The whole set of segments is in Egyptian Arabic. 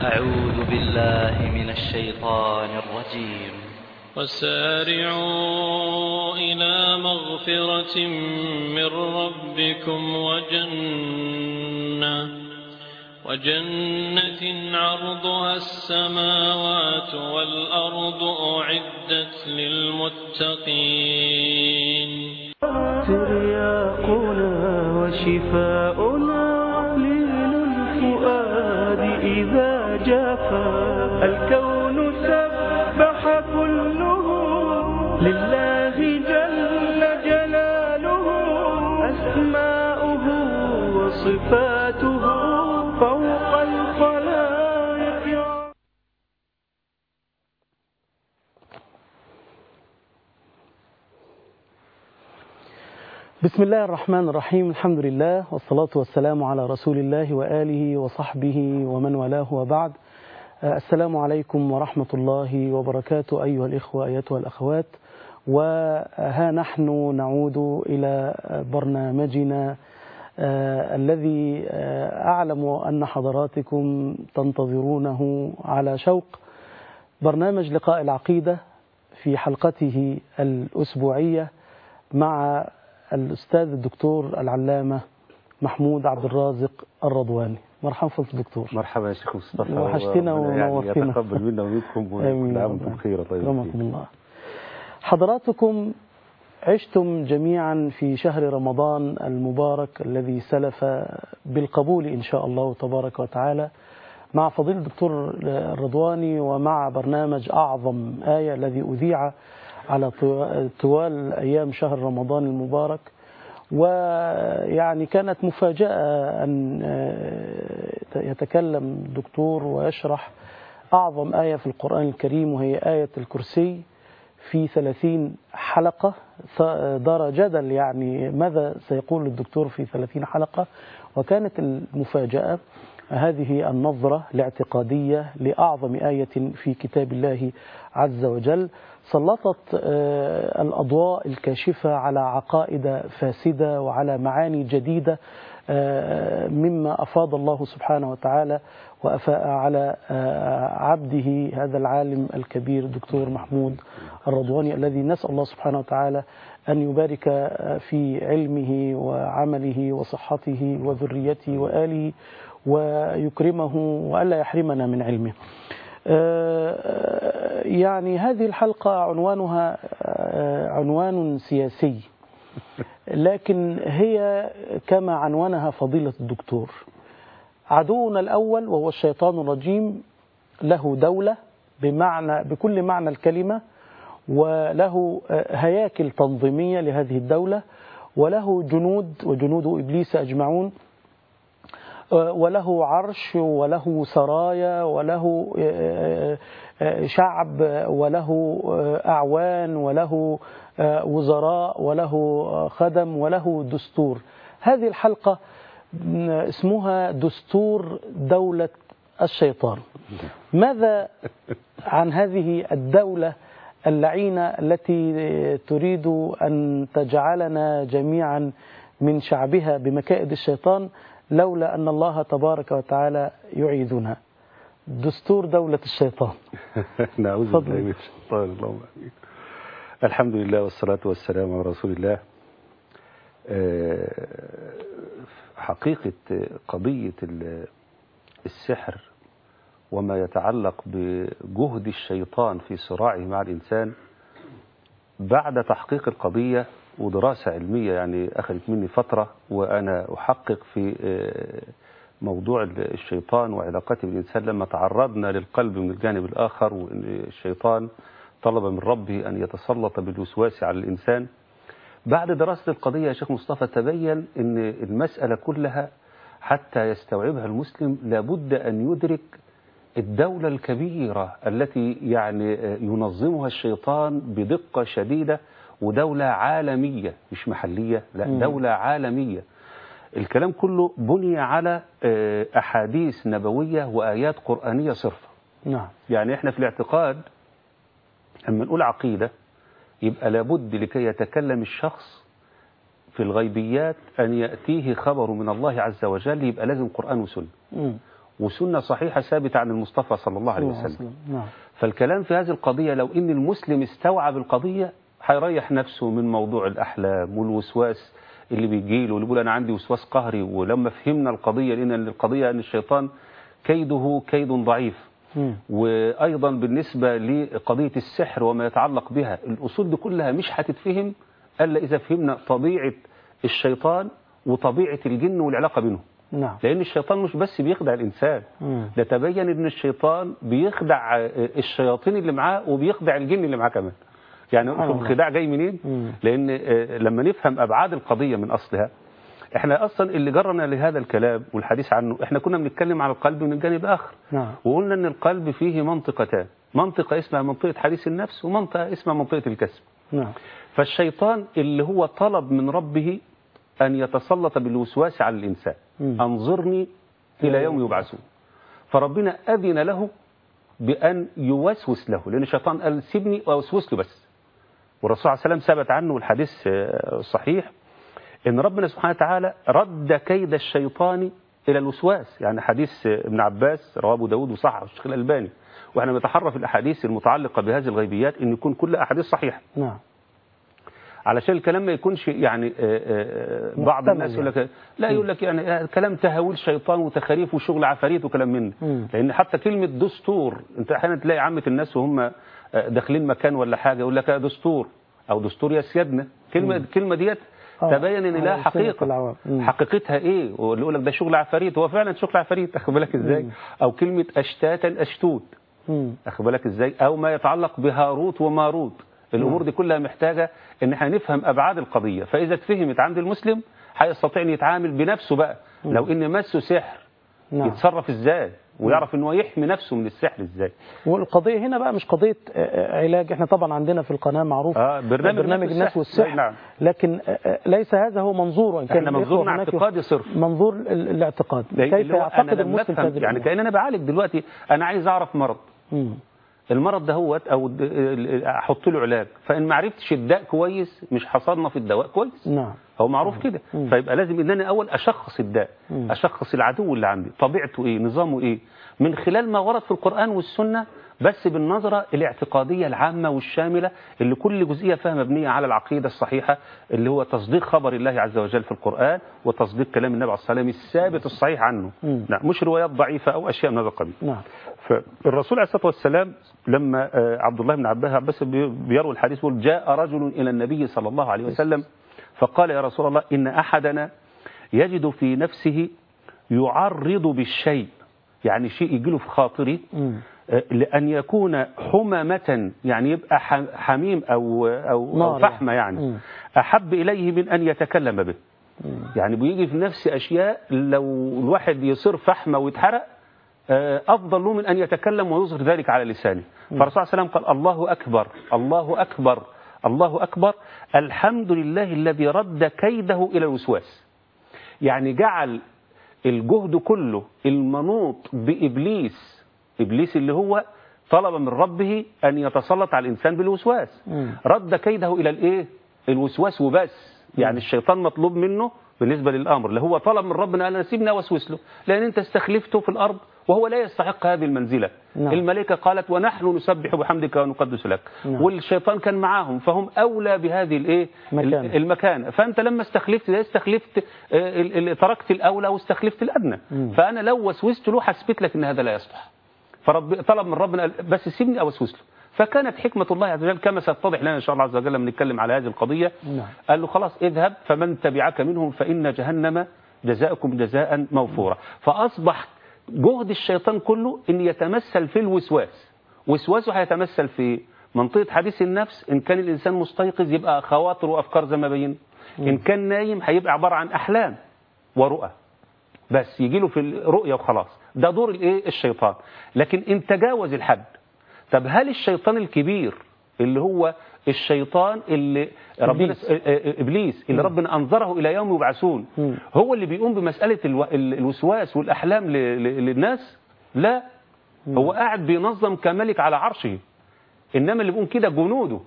أعوذ بالله من الشيطان الرجيم وسارعوا إلى مغفرة من ربكم وجنة وجنة عرضها السماوات والأرض أعدت للمتقين ترياقنا وشفاؤنا لين الفؤاد إذا جافا الكون سبح كله لله جل جلاله أسماؤه وصفاته فوق الخلائق بسم الله الرحمن الرحيم الحمد لله والصلاة والسلام على رسول الله وآله وصحبه ومن والاه وبعد آه، السلام عليكم ورحمة الله وبركاته أيها الإخوة أيتها الأخوات وها نحن نعود إلى برنامجنا آه، الذي آه، أعلم أن حضراتكم تنتظرونه على شوق برنامج لقاء العقيدة في حلقته الأسبوعية مع الأستاذ الدكتور العلامة محمود عبد الرازق الرضواني مرحبا فضل دكتور مرحبا يا شيخ مصطفى وحشتنا وربنا ونورتنا. يعني يتقبل منا ومنكم آمين وكل يا عام رب. وانتم بخير طيب أكرمكم الله حضراتكم عشتم جميعا في شهر رمضان المبارك الذي سلف بالقبول إن شاء الله تبارك وتعالى مع فضيل الدكتور الرضواني ومع برنامج أعظم آية الذي أذيع على طو- طوال أيام شهر رمضان المبارك ويعني كانت مفاجأة أن آه، يتكلم الدكتور ويشرح أعظم آية في القرآن الكريم وهي آية الكرسي في ثلاثين حلقة ث- دار جدل يعني ماذا سيقول الدكتور في ثلاثين حلقة وكانت المفاجأة هذه النظرة الاعتقادية لأعظم آية في كتاب الله عز وجل سلطت آه، الأضواء الكاشفة على عقائد فاسدة وعلى معاني جديدة آه، مما أفاض الله سبحانه وتعالى وأفاء على آه، عبده هذا العالم الكبير الدكتور محمود الرضواني الذي نسأل الله سبحانه وتعالى أن يبارك آه، في علمه وعمله وصحته وذريته وآله ويكرمه وألا يحرمنا من علمه آه، يعني هذه الحلقة عنوانها آه، عنوان سياسي لكن هي كما عنونها فضيلة الدكتور عدونا الأول وهو الشيطان الرجيم له دولة بمعنى بكل معنى الكلمة وله آه، هياكل تنظيمية لهذه الدولة وله جنود وجنود إبليس أجمعون آه، وله عرش وله سرايا وله آه، آه، شعب وله آه، أعوان وله آه، وزراء وله آه، خدم وله دستور هذه الحلقة م، اسمها دستور دولة الشيطان ماذا عن هذه الدولة اللعينة التي تريد أن تجعلنا جميعا من شعبها بمكائد الشيطان لولا أن الله تبارك وتعالى يعيذنا دستور دولة الشيطان نعوذ تفضل. بالله من الشيطان اللهم امين الحمد لله والصلاة والسلام على رسول الله آه، حقيقة قضية ال- السحر وما يتعلق بجهد الشيطان في صراعه مع الإنسان بعد تحقيق القضية ودراسة علمية يعني أخذت مني فترة وأنا أحقق في آه، موضوع الشيطان وعلاقته بالإنسان لما تعرضنا للقلب من الجانب الآخر وأن الشيطان طلب من ربه أن يتسلط بالوسواس على الإنسان بعد دراسة القضية يا شيخ مصطفى تبين أن المسألة كلها حتى يستوعبها المسلم لابد أن يدرك الدولة الكبيرة التي يعني ينظمها الشيطان بدقة شديدة ودولة عالمية مش محلية لا مم. دولة عالمية الكلام كله بني على آه، أحاديث نبوية وآيات قرآنية صرفة نعم يعني احنا في الاعتقاد لما نقول عقيدة يبقى لابد لكي يتكلم الشخص في الغيبيات أن يأتيه خبر من الله عز وجل يبقى لازم قرآن وسنة مم. وسنة صحيحة ثابتة عن المصطفى صلى الله عليه صلى الله عليه وسلم وسلم. نعم فالكلام في هذه القضية لو إن المسلم استوعب القضية هيريح نفسه من موضوع الأحلام والوسواس اللي بيجي له اللي بيقول أنا عندي وسواس قهري ولما فهمنا القضية لأن القضية أن الشيطان كيده كيد ضعيف مم. وأيضا بالنسبة لقضية السحر وما يتعلق بها الأصول دي كلها مش هتتفهم إلا إذا فهمنا طبيعة الشيطان وطبيعة الجن والعلاقة بينهم نعم لأن الشيطان مش بس بيخدع الإنسان مم. ده تبين ان الشيطان بيخدع آه، الشياطين اللي معاه وبيخدع الجن اللي معاه كمان يعني سبحان شوف الله. الخداع جاي منين مم. لان آه، لما نفهم ابعاد القضيه من اصلها احنا اصلا اللي جرنا لهذا الكلام والحديث عنه احنا كنا بنتكلم على القلب من الجانب الاخر نعم وقلنا ان القلب فيه منطقتان منطقه اسمها منطقه حديث النفس ومنطقه اسمها منطقه الكسب نعم فالشيطان اللي هو طلب من ربه أن يتسلط بالوسواس على الإنسان مم. أنظرني إلى يوم يبعثون فربنا أذن له بأن يوسوس له لأن الشيطان قال سيبني وأوسوس له بس والرسول صلى الله عليه وسلم ثبت عنه الحديث آه، الصحيح ان ربنا سبحانه وتعالى رد كيد الشيطان الى الوسواس يعني حديث آه، ابن عباس رواه ابو داود وصححه الشيخ الالباني واحنا بنتحرى في الاحاديث المتعلقه بهذه الغيبيات ان يكون كل احاديث صحيحه نعم علشان الكلام ما يكونش يعني آه، آه، بعض محتمل الناس يقول يعني. لك لا يقول لك يعني آه، كلام تهاويل شيطان وتخاريف وشغل عفاريت وكلام من ده. مم. لان حتى كلمه دستور انت احيانا تلاقي عامه الناس وهم آه، داخلين مكان ولا حاجه يقول لك آه، دستور او دستور يا سيادنا كلمه الكلمه ديت آه، تبين ان على لها ألسنة حقيقه العوام. مم. حقيقتها ايه واللي يقول لك ده شغل عفاريت هو فعلا شغل عفاريت اخد بالك ازاي مم. او كلمه اشتاتا اشتوت مم. اخد بالك ازاي او ما يتعلق بهاروت وماروت الامور دي كلها محتاجه ان احنا نفهم ابعاد القضيه فاذا اتفهمت عند المسلم هيستطيع ان يتعامل بنفسه بقى لو ان مسه سحر نعم يتصرف ازاي ويعرف ان هو يحمي نفسه من السحر ازاي والقضية هنا بقى مش قضية آه، آه، علاج احنا طبعا عندنا في القناة معروف آه، برنامج برنامج الناس الناس والسحر. والسحر نعم. لكن آه، آه، ليس هذا هو منظوره إن كان احنا الإخوة منظورنا هناك اعتقادي صرف منظور ال- الاعتقاد لأن كيف اللي هو أنا يعتقد لما المسلم في أفهم- هذه يعني الأمور. كأن انا بعالج دلوقتي انا عايز اعرف مرض مم. المرض ده هو او د- ال- احط له علاج فان ما عرفتش الداء كويس مش هصنف الدواء كويس نعم هو معروف كده مم. فيبقى لازم ان انا اول اشخص الداء مم. اشخص العدو اللي عندي طبيعته ايه نظامه ايه من خلال ما ورد في القران والسنه بس بالنظره الاعتقاديه العامه والشامله اللي كل جزئيه فيها مبنيه على العقيده الصحيحه اللي هو تصديق خبر الله عز وجل في القران وتصديق كلام النبي عليه الصلاه والسلام الثابت الصحيح عنه مم. نعم مش روايات ضعيفه او اشياء من هذا القبيل نعم فالرسول عليه الصلاه والسلام لما آه، عبد الله بن عباس عباس بي- بيروي الحديث يقول جاء رجل الى النبي صلى الله عليه وسلم فقال يا رسول الله ان احدنا يجد في نفسه يعرض بالشيء يعني شيء يجي له في خاطري مم. آه، لان يكون حممه يعني يبقى ح- حميم او او, أو نار فحمه يعني. يعني مم. احب اليه من ان يتكلم به مم. يعني بيجي في نفسي اشياء لو الواحد يصير فحمه ويتحرق آه، افضل له من ان يتكلم ويظهر ذلك على لسانه فالرسول صلى الله عليه وسلم قال الله اكبر الله اكبر الله اكبر الحمد لله الذي رد كيده الى الوسواس يعني جعل الجهد كله المنوط بابليس ابليس اللي هو طلب من ربه ان يتسلط على الانسان بالوسواس مم. رد كيده الى الايه الوسواس وبس يعني الشيطان مطلوب منه بالنسبه للامر اللي هو طلب من ربنا قال انا سيبني اوسوس له لان انت استخلفته في الارض وهو لا يستحق هذه المنزله نعم. الملائكه قالت ونحن نسبح بحمدك ونقدس لك نعم. والشيطان كان معاهم فهم اولى بهذه الايه مكانة. المكان فانت لما استخلفت ده استخلفت آه، ال- ال- تركت الاولى واستخلفت الادنى مم. فانا لو وسوست له حسبت لك ان هذا لا يصلح فرب طلب من ربنا قال بس سيبني اوسوس له فكانت حكمه الله عز وجل كما ستتضح لنا ان شاء الله عز وجل لما نتكلم على هذه القضيه نعم. قال له خلاص اذهب فمن تبعك منهم فان جهنم جزاؤكم جزاء موفورا فاصبح جهد الشيطان كله ان يتمثل في الوسواس وسواسه هيتمثل في منطقه حديث النفس ان كان الانسان مستيقظ يبقى خواطر وافكار زي ما بين ان كان نايم هيبقى عباره عن احلام ورؤى بس يجي له في الرؤية وخلاص ده دور الايه الشيطان لكن ان تجاوز الحد طب هل الشيطان الكبير اللي هو الشيطان اللي ربنا إبليس. آه، آه، ابليس اللي ربنا انظره الى يوم يبعثون مم. هو اللي بيقوم بمساله الو... ال- الوسواس والاحلام ل... ل... للناس لا هو قاعد بينظم كملك على عرشه انما اللي بيقوم كده جنوده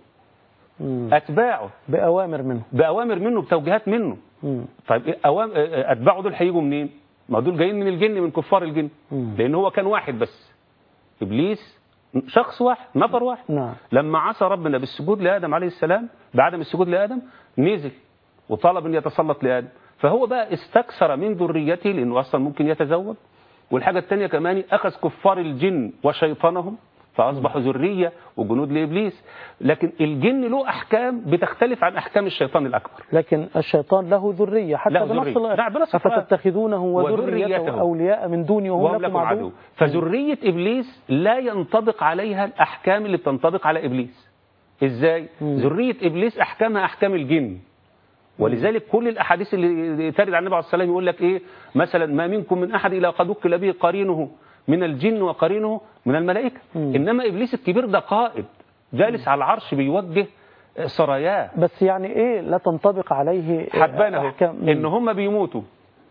مم. اتباعه بأوامر منه باوامر منه بتوجيهات منه مم. طيب إيه أوام... آه، آه، اتباعه دول هيجوا منين ما دول جايين من الجن من كفار الجن مم. لان هو كان واحد بس ابليس شخص واحد نفر واحد نعم لما عصى ربنا بالسجود لادم عليه السلام بعدم السجود لادم نزل وطلب ان يتسلط لادم فهو بقى استكثر من ذريته لانه اصلا ممكن يتزوج والحاجه الثانيه كمان اخذ كفار الجن وشيطانهم فاصبحوا ذريه وجنود لابليس لكن الجن له احكام بتختلف عن احكام الشيطان الاكبر لكن الشيطان له ذرية حتى له بنص ذرية. الآية نعم، بنص القرآن. أفتتخذونه وذريته. وذريته أولياء من دوني وهم, وهم لكم عدو فذريه ابليس لا ينطبق عليها الاحكام اللي بتنطبق على ابليس ازاي مم. ذريه ابليس احكامها احكام الجن ولذلك كل الاحاديث اللي ترد عن النبي عليه الصلاه والسلام يقول لك ايه مثلا ما منكم من احد الا قد وكل به قرينه من الجن وقرينه من الملائكه مم. انما ابليس الكبير ده قائد جالس على العرش بيوجه سراياه بس يعني إيه لا تنطبق عليه حبان اهو أحكام ان هم بيموتوا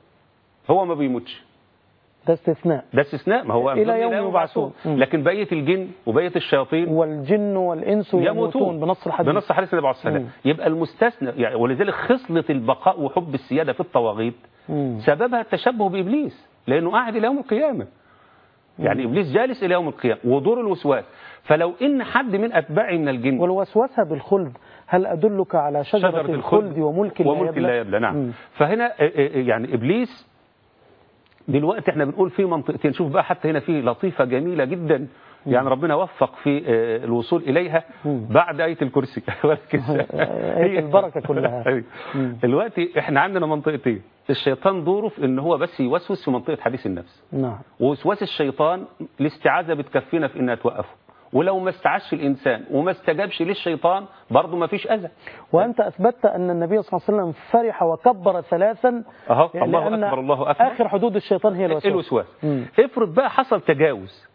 هو ما بيموتش ده استثناء ده استثناء ما هو إلى أنظر يوم يبعثون. مم. لكن بقيه الجن وبقيه الشياطين والجن والإنس يموتون بنص الحديث بنص حديث النبي عليه الصلاه والسلام مم. يبقى المستثنى يعني ولذلك خصله البقاء وحب السياده في الطواغيت مم. سببها التشبه بابليس لانه قاعد الى يوم القيامه يعني ابليس جالس الى يوم القيامه ودور الوسواس فلو ان حد من اتباعه من الجن والوسوسة بالخلد هل أدلك على شجرة, الخلد وملك لا وملك لا يبلى نعم مم. فهنا آه، آه، يعني ابليس دلوقتي احنا بنقول في منطقتين شوف بقى حتى هنا في لطيفه جميله جدا يعني ربنا وفق في آه، الوصول اليها مم. بعد ايه الكرسي ولكن آية البركة كلها. أيوة. مم. دلوقتي احنا عندنا منطقتين الشيطان دوره في ان هو بس يوسوس في منطقه حديث النفس نعم ووسواس الشيطان الاستعاذه بتكفينا في انها توقفه ولو ما استعاذش الانسان وما استجابش للشيطان برضه ما فيش اذى وأنت أثبتت أن النبي صلى الله عليه وسلم فرح وكبر ثلاثا اهو الله لأن اكبر الله اكبر آخر حدود الشيطان هي الوسوسة الوسواس مم. افرض بقى حصل تجاوز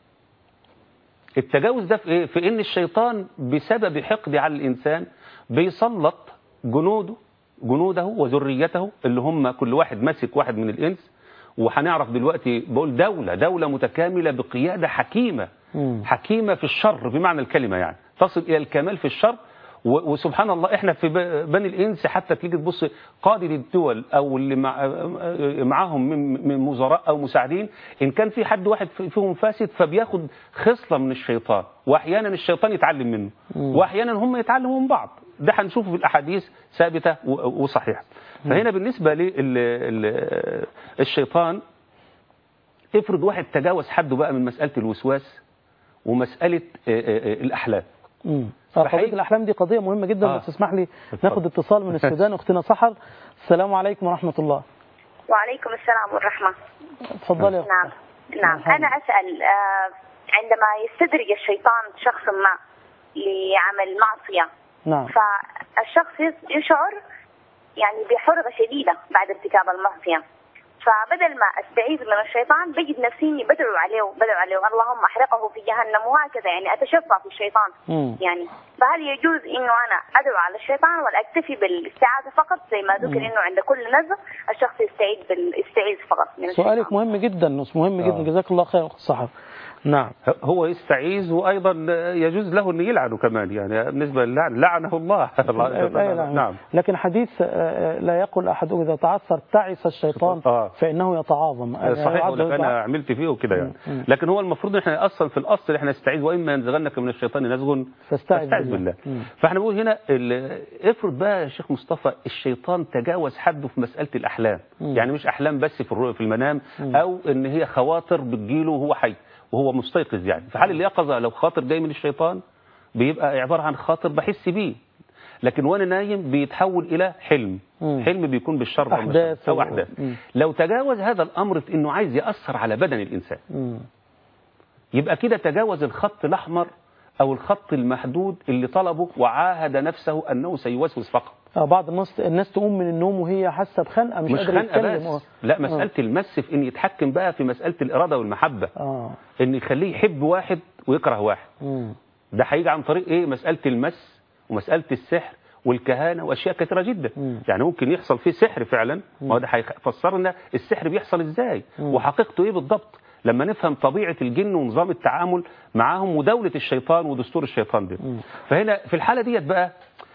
التجاوز ده في ايه في ان الشيطان بسبب حقد على الانسان بيسلط جنوده جنوده وذريته اللي هم كل واحد ماسك واحد من الانس وهنعرف دلوقتي بقول دولة دولة متكاملة بقيادة حكيمة مم. حكيمة في الشر بمعنى الكلمة يعني تصل إلى الكمال في الشر و- وسبحان الله احنا في ب- بني الانس حتى تيجي تبص قاده الدول او اللي مع معاهم من من وزراء او مساعدين ان كان في حد واحد في- فيهم فاسد فبياخد خصله من الشيطان واحيانا الشيطان يتعلم منه مم. واحيانا هم يتعلموا من بعض ده هنشوفه في الاحاديث ثابته و- وصحيحه فهنا بالنسبه للشيطان افرض واحد تجاوز حده بقى من مساله الوسواس ومساله آه، آه، آه، الاحلام مم. آه، فحقيقي- قضية الأحلام دي قضية مهمة جدا آه. بس اسمح لي اتفضل. ناخد اتصال من السودان أختنا سحر السلام عليكم ورحمة الله وعليكم السلام والرحمة اتفضلي يا نعم أختنا. نعم مرحبا. أنا أسأل آه، عندما يستدرج الشيطان شخص ما لعمل معصية نعم فالشخص يس- يشعر يعني بحرقة شديدة بعد ارتكاب المعصية فبدل ما استعيذ من الشيطان بجد نفسي إني بدعو عليه بدعو عليه اللهم احرقه في جهنم وهكذا يعني اتشفع في الشيطان مم. يعني فهل يجوز انه انا ادعو على الشيطان ولا اكتفي بالاستعاذه فقط زي ما ذكر انه عند كل نزغ الشخص يستعيذ بالاستعيذ فقط من الشيطان سؤالك مهم جدا مهم جدا آه. جزاك الله خير أخت سحر نعم هو يستعيذ وايضا يجوز له ان يلعنه كمان يعني بالنسبه للعن لعنه الله الآية نعم. نعم لكن حديث آه، لا يقول أحد إذا تعثر تعس الشيطان آه. فإنه يتعاظم آه، صحيح يعد- ولا انا عملت فيه وكده يعني مم. لكن هو المفروض ان احنا اصلا في الاصل احنا نستعيذ واما ينزغنك من الشيطان نزغ فاستعذ فاستعذ بالله. بالله مم. فاحنا بنقول هنا ال- افرض بقى يا شيخ مصطفى الشيطان تجاوز حده في مساله الاحلام مم. يعني مش احلام بس في الرؤيا في المنام مم. او ان هي خواطر بتجيله وهو حي وهو مستيقظ يعني في حال اليقظه لو خاطر جاي من الشيطان بيبقى عباره عن خاطر بحس بيه لكن وانا نايم بيتحول الى حلم مم. حلم بيكون بالشر او أحداث بالشر او و- احداث مم. لو تجاوز هذا الامر في انه عايز ياثر على بدن الانسان مم. يبقى كده تجاوز الخط الأحمر أو الخط المحدود اللي طلبه وعاهد نفسه أنه سيوسوس فقط آه، بعض الناس الناس تقوم من النوم وهي حاسه بخنقه مش, مش قادره خنقة يتكلم بس لا مسألة المس في أن يتحكم بقى في مسألة الإرادة والمحبة اه أن يخليه يحب واحد ويكره واحد مم. ده هيجي عن طريق إيه مسألة المس ومسألة السحر والكهانة وأشياء كثيرة جدا مم. يعني ممكن يحصل فيه سحر فعلا ما هو ده هيفسر لنا السحر بيحصل إزاي مم. وحقيقته إيه بالضبط لما نفهم طبيعة الجن ونظام التعامل معاهم ودولة الشيطان ودستور الشيطان ده مم. فهنا في الحالة ديت بقى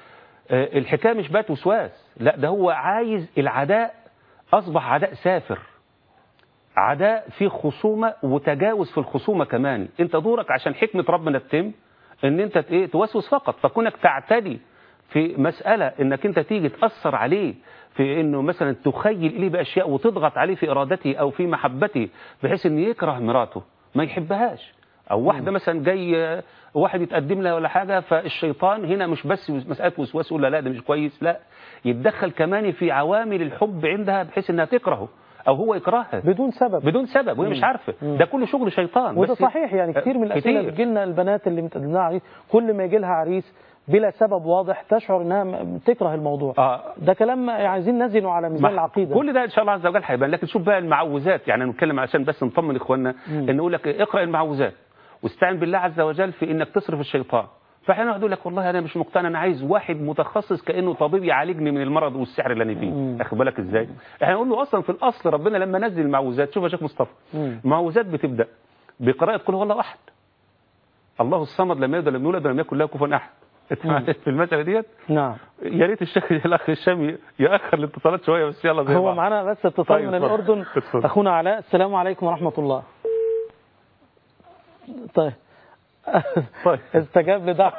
آه، الحكاية مش بات وسواس لا ده هو عايز العداء أصبح عداء سافر عداء في خصومة وتجاوز في الخصومة كمان انت دورك عشان حكمة ربنا تتم ان انت ت- ايه توسوس فقط فكونك تعتدي في مسألة انك انت تيجي تأثر عليه في انه مثلا تخيل اليه باشياء وتضغط عليه في ارادته او في محبته بحيث انه يكره مراته ما يحبهاش او واحده مثلا جاي آه، واحد يتقدم لها ولا حاجه فالشيطان هنا مش بس مساله وسواس يقول لا لا ده مش كويس لا يتدخل كمان في عوامل الحب عندها بحيث انها تكرهه او هو يكرهها بدون سبب بدون سبب وهي مش عارفه ده كله شغل شيطان وده بس- صحيح يعني كتير من الاسئله اللي كتير. بتجي لنا البنات اللي متقدم لها عريس كل ما يجي لها عريس بلا سبب واضح تشعر انها م- تكره الموضوع آه. ده كلام عايزين نزنه على ميزان مع- العقيده كل ده ان شاء الله عز وجل هيبان لكن شوف بقى المعوذات يعني نتكلم عشان بس نطمن اخواننا ان نقول لك اقرا المعوذات واستعن بالله عز وجل في انك تصرف الشيطان فاحيانا واحد يقول لك والله انا مش مقتنع انا عايز واحد متخصص كانه طبيب يعالجني من المرض والسحر اللي انا فيه اخد بالك ازاي احنا نقول له اصلا في الاصل ربنا لما نزل المعوذات شوف يا شيخ مصطفى مم. المعوذات بتبدا بقراءه قل هو الله احد الله الصمد لم يلد ولم يولد ولم يكن له كفوا احد في المساله ديت نعم يا ريت الشيخ الاخ الشامي ياخر الاتصالات شويه بس يلا زي هو بعض. معانا بس اتصال طيب، من اتفضل. الاردن اتفضل. اخونا علاء السلام عليكم ورحمه الله طيب طيب. استجاب لدعوة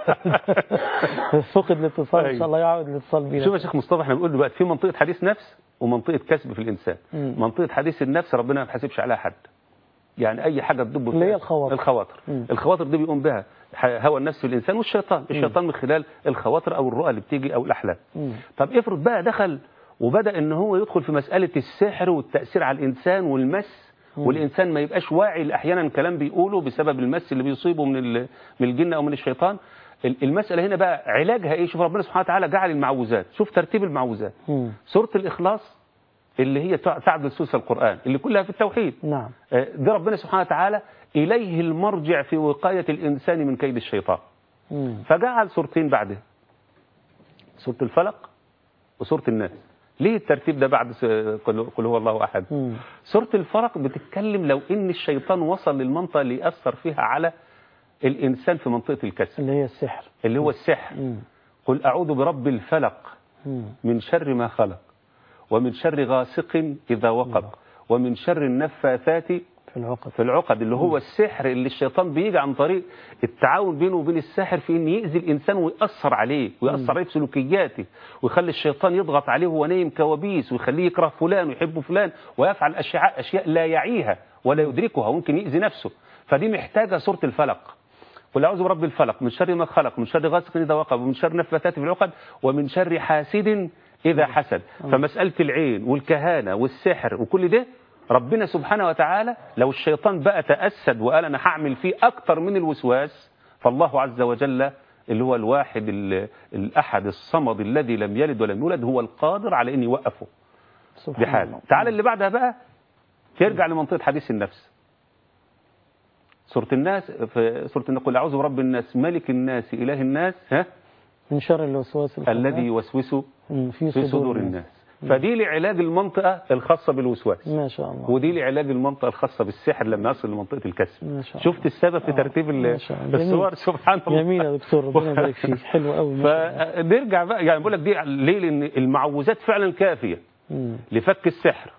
فقد الاتصال ان طيب. شاء الله يعود الاتصال بينا شوف يا شيخ مصطفى احنا بنقول دلوقتي في منطقه حديث نفس ومنطقه كسب في الانسان مم. منطقه حديث النفس ربنا ما بيحاسبش عليها حد يعني اي حاجه تدب اللي هي فيها. الخواطر. الخواطر مم. الخواطر دي بيقوم بها ح- هوى النفس في الانسان والشيطان الشيطان من خلال الخواطر او الرؤى اللي بتيجي او الاحلام مم. طب افرض بقى دخل وبدا ان هو يدخل في مساله السحر والتاثير على الانسان والمس والانسان ما يبقاش واعي احيانا كلام بيقوله بسبب المس اللي بيصيبه من ال- من الجن او من الشيطان ال- المساله هنا بقى علاجها ايه شوف ربنا سبحانه وتعالى جعل المعوذات شوف ترتيب المعوذات مم. سوره الاخلاص اللي هي تع- تعدل ثلث القران اللي كلها في التوحيد نعم آه، دي ربنا سبحانه وتعالى اليه المرجع في وقايه الانسان من كيد الشيطان مم. فجعل سورتين بعدها سورة الفلق وسورة الناس ليه الترتيب ده بعد س- قل قل هو الله أحد مم. سورة الفلق بتتكلم لو إن الشيطان وصل للمنطقة اللي يأثر فيها على الإنسان في منطقة الكسل اللي هي السحر اللي هو السحر مم. قل أعوذ برب الفلق مم. من شر ما خلق ومن شر غاسق إذا وقب ومن شر النفاثات في العقد في العقد اللي هو السحر اللي الشيطان بيجي عن طريق التعاون بينه وبين الساحر في ان يأذي الانسان ويأثر عليه ويأثر عليه في سلوكياته ويخلي الشيطان يضغط عليه وهو نايم كوابيس ويخليه يكره فلان ويحب فلان ويفعل اشياء اشياء لا يعيها ولا يدركها وممكن يأذي نفسه فدي محتاجه سوره الفلق قل اعوذ برب الفلق من شر ما خلق من شر غاسق اذا وقب ومن شر نفاثات في العقد ومن شر حاسد اذا حسد فمساله العين والكهانه والسحر وكل ده ربنا سبحانه وتعالى لو الشيطان بقى تأسد وقال أنا هعمل فيه أكتر من الوسواس فالله عز وجل اللي هو الواحد ال- الأحد الصمد الذي لم يلد ولم يولد هو القادر على أن يوقفه سبحان بحال الله تعال اللي بعدها بقى ترجع لمنطقة حديث النفس سورة الناس في سورة النقل أعوذ برب الناس ملك الناس إله الناس ها من شر الوسواس الخناس. الذي يوسوس مم. في في صدور الناس فدي لعلاج المنطقة الخاصة بالوسواس ما شاء الله ودي لعلاج المنطقة الخاصة بالسحر لما يصل لمنطقة الكسب ما شاء الله شفت السبب في آه، ترتيب ال- ما شاء الله. جميل. الصور سبحان الله جميل يا دكتور ربنا يبارك فيك حلو قوي ما شاء الله فنرجع بقى يعني بقول لك دي ليه لان المعوذات فعلا كافيه مم. لفك السحر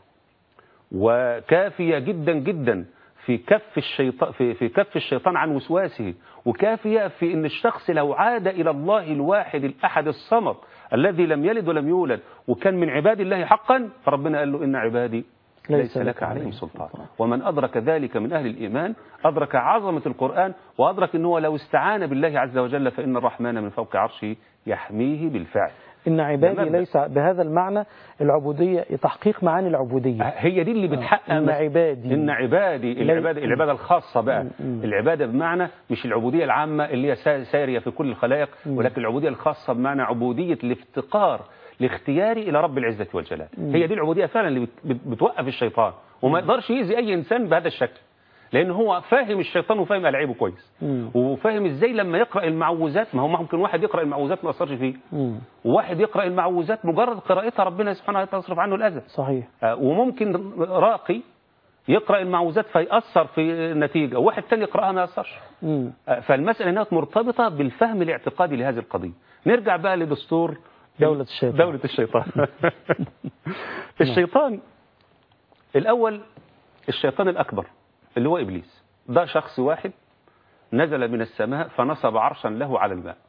وكافيه جدا جدا في كف الشيطان في, في كف الشيطان عن وسواسه وكافيه في ان الشخص لو عاد الى الله الواحد الاحد الصمد الذي لم يلد ولم يولد وكان من عباد الله حقا فربنا قال له ان عبادي ليس لك عليهم سلطان ومن أدرك ذلك من أهل الإيمان أدرك عظمة القرآن وأدرك أنه لو استعان بالله عز وجل فإن الرحمن من فوق عرشه يحميه بالفعل إن عبادي ده مبدأ. ليس بهذا المعنى العبودية تحقيق معاني العبودية هي دي اللي بتحقق إن مس- عبادي. إن عبادي العبادة, العبادة الخاصة بقى مم. العبادة بمعنى مش العبودية العامة اللي هي سا- سارية في كل الخلائق ولكن العبودية الخاصة بمعنى عبودية الافتقار لاختياري إلى رب العزة والجلال هي دي العبودية فعلا اللي بت- بت- بتوقف الشيطان وما يقدرش يأذي أي إنسان بهذا الشكل لأن هو فاهم الشيطان وفاهم ألعابه كويس مم. وفاهم ازاي لما يقرأ المعوذات ما هو ممكن واحد يقرأ المعوذات ما يأثرش فيه مم. وواحد يقرأ المعوذات مجرد قراءتها ربنا سبحانه وتعالى يصرف عنه الأذى صحيح آه، وممكن راقي يقرأ المعوذات فيأثر في النتيجة وواحد تاني يقرأها ما يأثرش مم. آه، فالمسألة هنا مرتبطة بالفهم الاعتقادي لهذه القضية نرجع بقى لدستور دولة الشيطان. دولة الشيطان الشيطان الأول الشيطان الأكبر اللي هو إبليس ده شخص واحد نزل من السماء فنصب عرشا له على الماء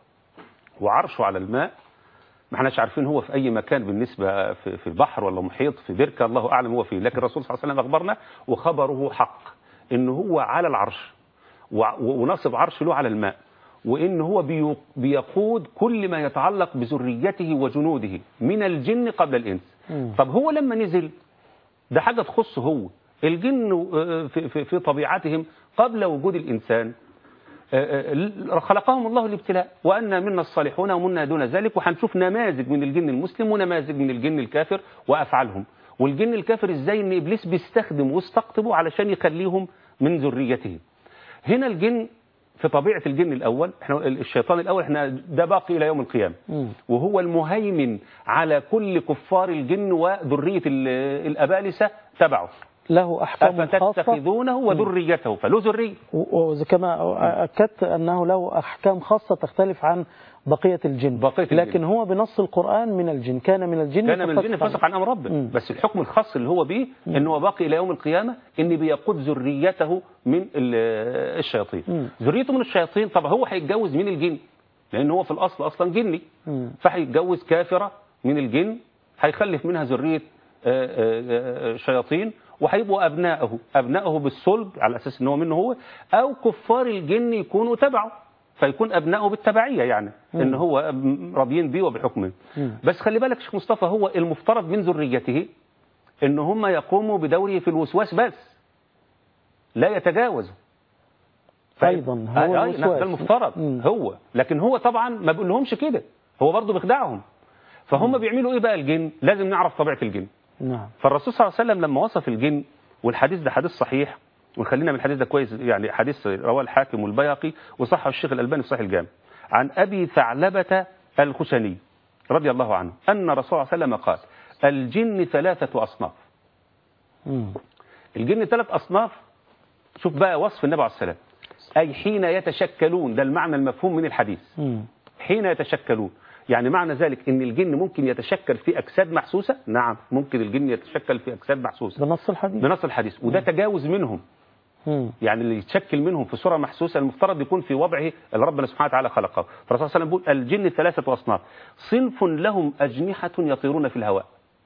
وعرشه على الماء ما احناش عارفين هو في أي مكان بالنسبة في, في بحر ولا محيط في بركة الله أعلم هو فيه لكن الرسول صلى الله عليه وسلم أخبرنا وخبره حق إن هو على العرش وع- ونصب عرش له على الماء وإن هو بيو- بيقود كل ما يتعلق بذريته وجنوده من الجن قبل الإنس مم. طب هو لما نزل ده حاجة تخصه هو الجن آه، في, في, في طبيعتهم قبل وجود الإنسان آه، آه، خلقهم الله الابتلاء وأن منا الصالحون ومنا دون ذلك وهنشوف نماذج من الجن المسلم ونماذج من الجن الكافر وأفعالهم والجن الكافر إزاي إن إبليس بيستخدم واستقطبه علشان يخليهم من ذريته هنا الجن في طبيعة الجن الأول احنا الشيطان الأول احنا ده باقي إلى يوم القيامة مم. وهو المهيمن على كل كفار الجن وذرية ال- الأبالسة تبعه له أحكام خاصة أفتتخذونه وذريته فله ذرية وكما أكدت أنه له أحكام خاصة تختلف عن بقية الجن بقية الجن. لكن هو بنص القرآن من الجن كان من الجن كان من الجن ففسق فسق عن أمر ربه مم. بس الحكم الخاص اللي هو بيه إن هو باقي إلى يوم القيامة إن بيقود ذريته من ال- الشياطين مم. ذريته من الشياطين طب هو هيتجوز من الجن لأن هو في الأصل أصلا جني مم. فهيتجوز كافرة من الجن هيخلف منها ذرية آه، آه، آه، شياطين وهيبقوا أبنائه أبنائه بالصلب على أساس إن هو منه هو أو كفار الجن يكونوا تبعه فيكون أبنائه بالتبعية يعني إن هو راضيين بيه وبحكمه مم. بس خلي بالك شيخ مصطفى هو المفترض من ذريته إن هم يقوموا بدوره في الوسواس بس لا يتجاوزوا أيضا هو آه، آه، الوسواس. ده المفترض مم. هو لكن هو طبعا ما بيقول لهمش كده هو برضه بيخدعهم فهم بيعملوا ايه بقى الجن لازم نعرف طبيعه الجن نعم فالرسول صلى الله عليه وسلم لما وصف الجن والحديث ده حديث صحيح ونخلينا من الحديث ده كويس يعني حديث رواه الحاكم والبيهقي وصححه الشيخ الالباني في صحيح الجامع عن ابي ثعلبه الخشني رضي الله عنه ان الرسول صلى الله عليه وسلم قال الجن ثلاثه اصناف مم. الجن ثلاث أصناف شوف بقى وصف النبي عليه السلام أي حين يتشكلون ده المعنى المفهوم من الحديث مم. حين يتشكلون يعني معنى ذلك ان الجن ممكن يتشكل في اجساد محسوسه نعم ممكن الجن يتشكل في اجساد محسوسه بنص الحديث بنص الحديث وده تجاوز منهم مم. يعني اللي يتشكل منهم في صوره محسوسه المفترض يكون في وضعه اللي ربنا سبحانه وتعالى خلقه فالرسول صلى الله عليه وسلم بيقول الجن ثلاثه اصناف صنف لهم اجنحه يطيرون في الهواء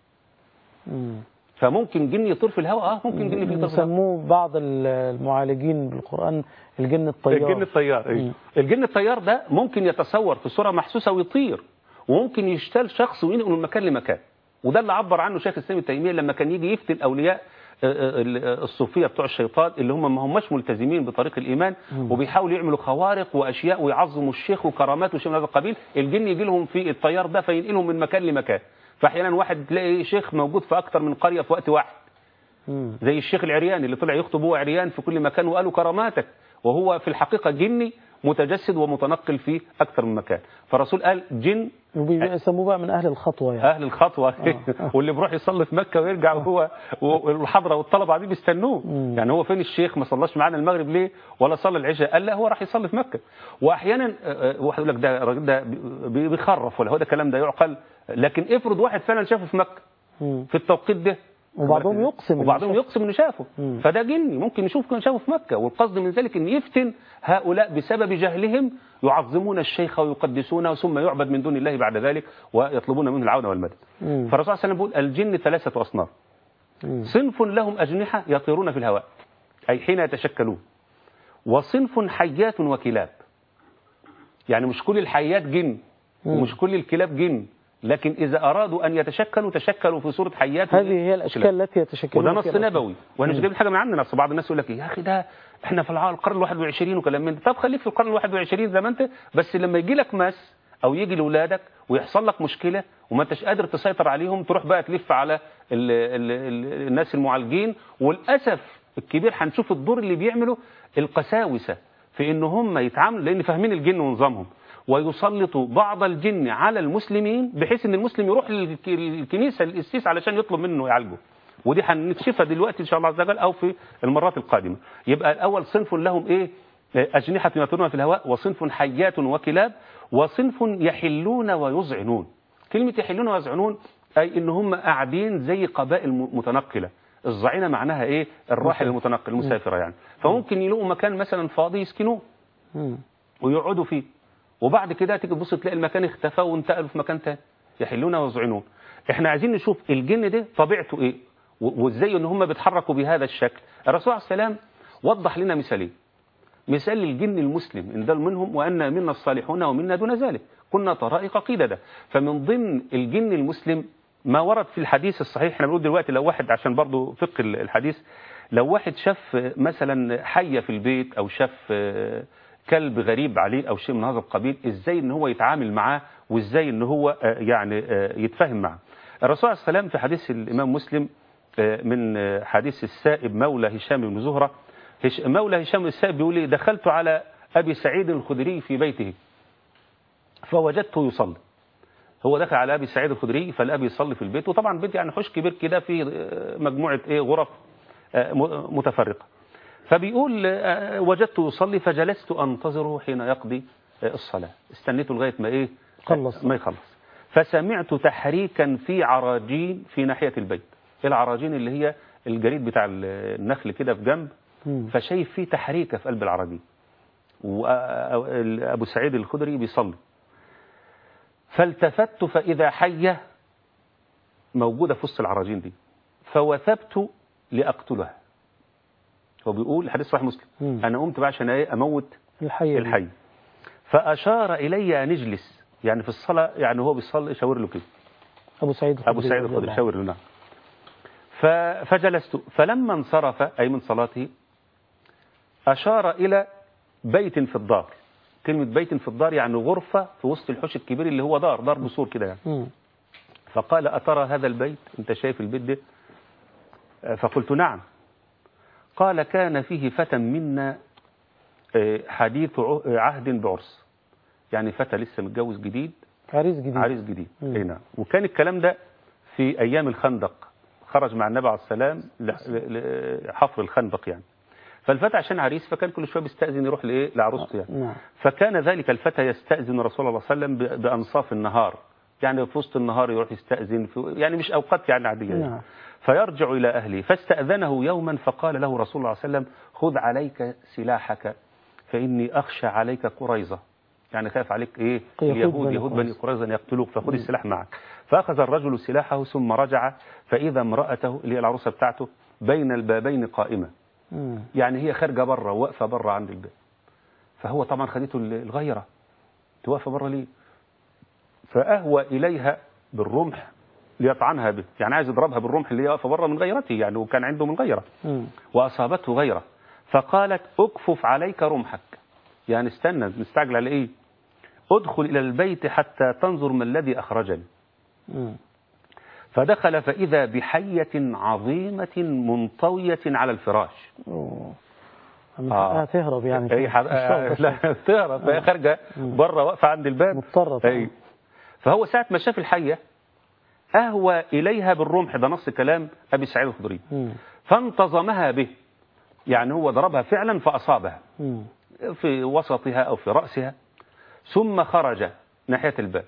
مم. فممكن جن يطير في الهواء اه ممكن جن يطير في الهواء يسموه بعض المعالجين بالقرآن الجن الطيار الجن الطيار أيوة. مم. الجن الطيار ده ممكن يتصور في صورة محسوسة ويطير وممكن يشتال شخص وينقل من مكان لمكان وده اللي عبر عنه شيخ الاسلام ابن تيميه لما كان يجي يفتن اولياء آه، آه، الصوفيه بتوع الشيطان اللي هم ما هماش ملتزمين بطريق الايمان وبيحاولوا يعملوا خوارق واشياء ويعظموا الشيخ وكرامات وشيء من هذا القبيل الجن يجي لهم في الطيار ده فينقلهم من مكان لمكان فاحيانا واحد تلاقي شيخ موجود في اكتر من قريه في وقت واحد مم. زي الشيخ العرياني اللي طلع يخطب هو عريان في كل مكان وقالوا كراماتك وهو في الحقيقة جني متجسد ومتنقل في أكثر من مكان فالرسول قال جن وبيسموه بقى من أهل الخطوة يعني أهل الخطوة واللي بيروح يصلي في مكة ويرجع وهو والحضرة والطلبة قاعدين بيستنوه مم. يعني هو فين الشيخ ما صلاش معانا المغرب ليه ولا صلى العشاء قال لا هو راح يصلي في مكة وأحيانا آه، آه، واحد يقول لك ده الراجل ده بي- بيخرف ولا هو ده الكلام ده يعقل لكن افرض واحد فعلا شافه في مكة مم. في التوقيت ده وبعضهم يقسم إنه وبعضهم شافه. يقسم انه شافه مم. فده جني ممكن يشوف كان شافه في مكه والقصد من ذلك ان يفتن هؤلاء بسبب جهلهم يعظمون الشيخ ويقدسونه ثم يعبد من دون الله بعد ذلك ويطلبون منه العون والمدد مم. فالرسول صلى الله عليه وسلم بيقول الجن ثلاثه اصناف مم. صنف لهم اجنحه يطيرون في الهواء اي حين يتشكلون وصنف حيات وكلاب يعني مش كل الحيات جن ومش كل الكلاب جن لكن اذا ارادوا ان يتشكلوا تشكلوا في صوره حيات هذه هي الأشكال التي يتشكلون وده نص فيها الأشكال. نبوي وانا مش جايب حاجه من عندنا اصل بعض الناس يقول لك إيه، يا اخي ده احنا في الع- القرن ال 21 وكلام من ده طب خليك في القرن ال 21 زي ما انت بس لما يجي لك ماس او يجي لاولادك ويحصل لك مشكله وما انتش قادر تسيطر عليهم تروح بقى تلف على ال ال ال الناس المعالجين وللاسف الكبير هنشوف الدور اللي بيعمله القساوسه في ان هم يتعاملوا لان فاهمين الجن ونظامهم ويسلطوا بعض الجن على المسلمين بحيث ان المسلم يروح للك- للكنيسه القسيس علشان يطلب منه يعالجه ودي هنكشفها دلوقتي ان شاء الله عز وجل او في المرات القادمه يبقى الاول صنف لهم ايه اجنحه يطيرون في الهواء وصنف حيات وكلاب وصنف يحلون ويذعنون كلمه يحلون ويذعنون اي ان هم قاعدين زي قبائل م- متنقله الظعينة معناها ايه الراحل المتنقل المسافرة يعني فممكن يلاقوا مكان مثلا فاضي يسكنوه مم. ويقعدوا فيه وبعد كده تيجي تبص تلاقي المكان اختفى وانتقلوا في مكان تاني يحلون ويزعنون احنا عايزين نشوف الجن ده طبيعته ايه و- وازاي ان هم بيتحركوا بهذا الشكل الرسول عليه السلام وضح لنا مثالين مثال للجن المسلم ان ده منهم وان منا الصالحون ومنا دون ذلك كنا طرائق قيدده فمن ضمن الجن المسلم ما ورد في الحديث الصحيح احنا بنقول دلوقتي لو واحد عشان برضو فقه الحديث لو واحد شاف مثلا حية في البيت او شاف كلب غريب عليه او شيء من هذا القبيل ازاي ان هو يتعامل معاه وازاي ان هو آه، يعني آه، يتفاهم معاه الرسول عليه السلام في حديث الامام مسلم آه، من آه، حديث السائب مولى هشام بن زهره هش- مولى هشام السائب بيقول لي دخلت على ابي سعيد الخدري في بيته فوجدته يصلي هو دخل على ابي سعيد الخدري فالابي يصلي في البيت وطبعا بيت يعني حوش كبير كده في آه، مجموعه ايه غرف آه، م- متفرقه فبيقول آه، وجدته يصلي فجلست انتظره حين يقضي آه، الصلاه استنيته لغايه ما ايه خلص. ما يخلص فسمعت تحريكا في عراجين في ناحيه البيت العراجين اللي هي الجريد بتاع النخل كده في جنب مم. فشايف فيه تحريكه في قلب العراجين وابو سعيد الخدري بيصلي فالتفت فاذا حيه موجوده في وسط العراجين دي فوثبت لاقتلها هو بيقول حديث صحيح مسلم مم. انا قمت بقى عشان ايه اموت الحي الحي فاشار الي ان اجلس يعني في الصلاه يعني هو بيصلي شاور له كده ابو سعيد ابو الخدري سعيد رضي الخدري الله شاور له نعم ف- فجلست فلما انصرف اي من صلاته اشار الى بيت في الدار كلمه بيت في الدار يعني غرفه في وسط الحوش الكبير اللي هو دار دار بسور كده يعني عنه. مم. فقال أترى هذا البيت أنت شايف البيت ده آه، فقلت نعم قال كان فيه فتى منا آه، حديث ع- عهد بعرس يعني فتى لسه متجوز جديد عريس جديد عريس جديد مم. اي نعم وكان الكلام ده في أيام الخندق خرج مع النبي عليه السلام ل- ل- لحفر الخندق يعني فالفتى عشان عريس فكان كل شويه بيستأذن يروح لايه لعروسته يعني نعم فكان ذلك الفتى يستأذن رسول الله صلى الله عليه وسلم ب- بأنصاف النهار يعني في وسط النهار يروح يستأذن في يعني مش أوقات يعني عادية يعني. نعم. فيرجع إلى أهله فاستأذنه يوما فقال له رسول الله صلى الله عليه وسلم خذ عليك سلاحك فإني أخشى عليك قريظة يعني خاف عليك إيه يهود اليهود بني يهود قريظة. بني قريظة أن يقتلوك فخذ السلاح معك فأخذ الرجل سلاحه ثم رجع فإذا امرأته اللي هي العروسة بتاعته بين البابين قائمة مم. يعني هي خارجه بره واقفه بره عند الباب فهو طبعا خدته الغيره انت واقفه بره ليه فاهوى اليها بالرمح ليطعنها به يعني عايز يضربها بالرمح اللي هي واقفه بره من غيرته يعني وكان عنده من غيره مم. واصابته غيره فقالت اكفف عليك رمحك يعني استنى مستعجل على ايه ادخل الى البيت حتى تنظر ما الذي اخرجني مم. فدخل فاذا بحيه عظيمه منطويه على الفراش أوه. من آه. حقها تهرب يعني اي حد... لا تهرب فهي خارجه بره واقفه عند الباب مضطرة طبعا. اي فهو ساعه ما شاف الحيه اهوى اليها بالرمح ده نص كلام ابي سعيد الخدري مم. فانتظمها به يعني هو ضربها فعلا فاصابها مم. في وسطها او في راسها ثم خرج ناحيه الباب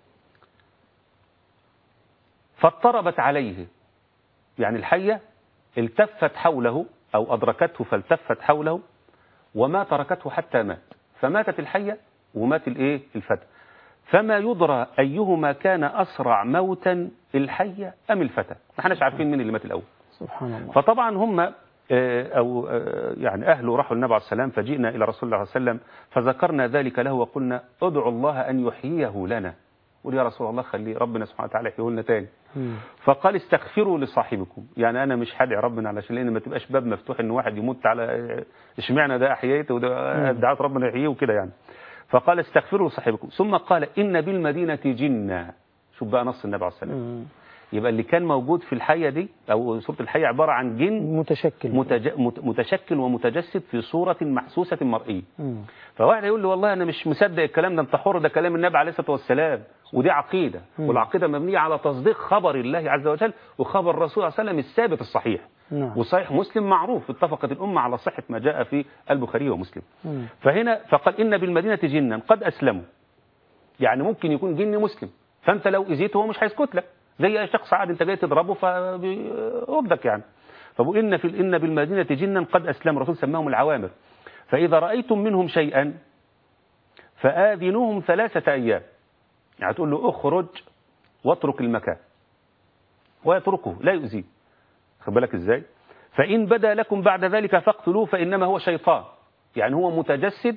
فاضطربت عليه يعني الحيه التفت حوله او ادركته فالتفت حوله وما تركته حتى مات فماتت الحيه ومات الايه الفتى فما يدرى ايهما كان اسرع موتا الحيه ام الفتى ما احناش عارفين مين اللي مات الاول سبحان الله فطبعا هم آه، او آه، يعني اهله راحوا للنبي عليه السلام فجئنا الى رسول الله صلى الله عليه وسلم فذكرنا ذلك له وقلنا ادعوا الله ان يحييه لنا قل يا رسول الله خليه ربنا سبحانه وتعالى يحييه لنا تاني مم. فقال استغفروا لصاحبكم يعني انا مش هدعي ربنا علشان لان ما تبقاش باب مفتوح ان واحد يموت على آه، اشمعنى ده احييته وده دعوت ربنا يحييه وكده يعني فقال استغفروا لصاحبكم ثم قال ان بالمدينه جنا شوف بقى نص النبي عليه السلام مم. يبقى اللي كان موجود في الحيه دي او سوره الحيه عباره عن جن متشكل متج... مت- متشكل ومتجسد في صورة محسوسة مرئية مم. فواحد يقول له والله أنا مش مصدق الكلام ده أنت حر ده كلام النبي عليه الصلاة والسلام ودي عقيدة مم. والعقيدة مبنية على تصديق خبر الله عز وجل وخبر الرسول صلى الله عليه وسلم الثابت الصحيح نعم وصحيح مسلم معروف اتفقت الأمة على صحة ما جاء في البخاري ومسلم مم. فهنا فقال إن بالمدينة جنا قد أسلموا يعني ممكن يكون جن مسلم فأنت لو أذيته هو مش هيسكت لك زي أي شخص عادي أنت جاي تضربه فبيقبضك يعني فبقول إن في إن بالمدينة جنا قد أسلم الرسول سماهم العوامر فإذا رأيتم منهم شيئا فآذنوهم ثلاثة أيام يعني تقول له اخرج واترك المكان ويتركه لا يؤذيه خد بالك ازاي فإن بدا لكم بعد ذلك فاقتلوه فإنما هو شيطان يعني هو متجسد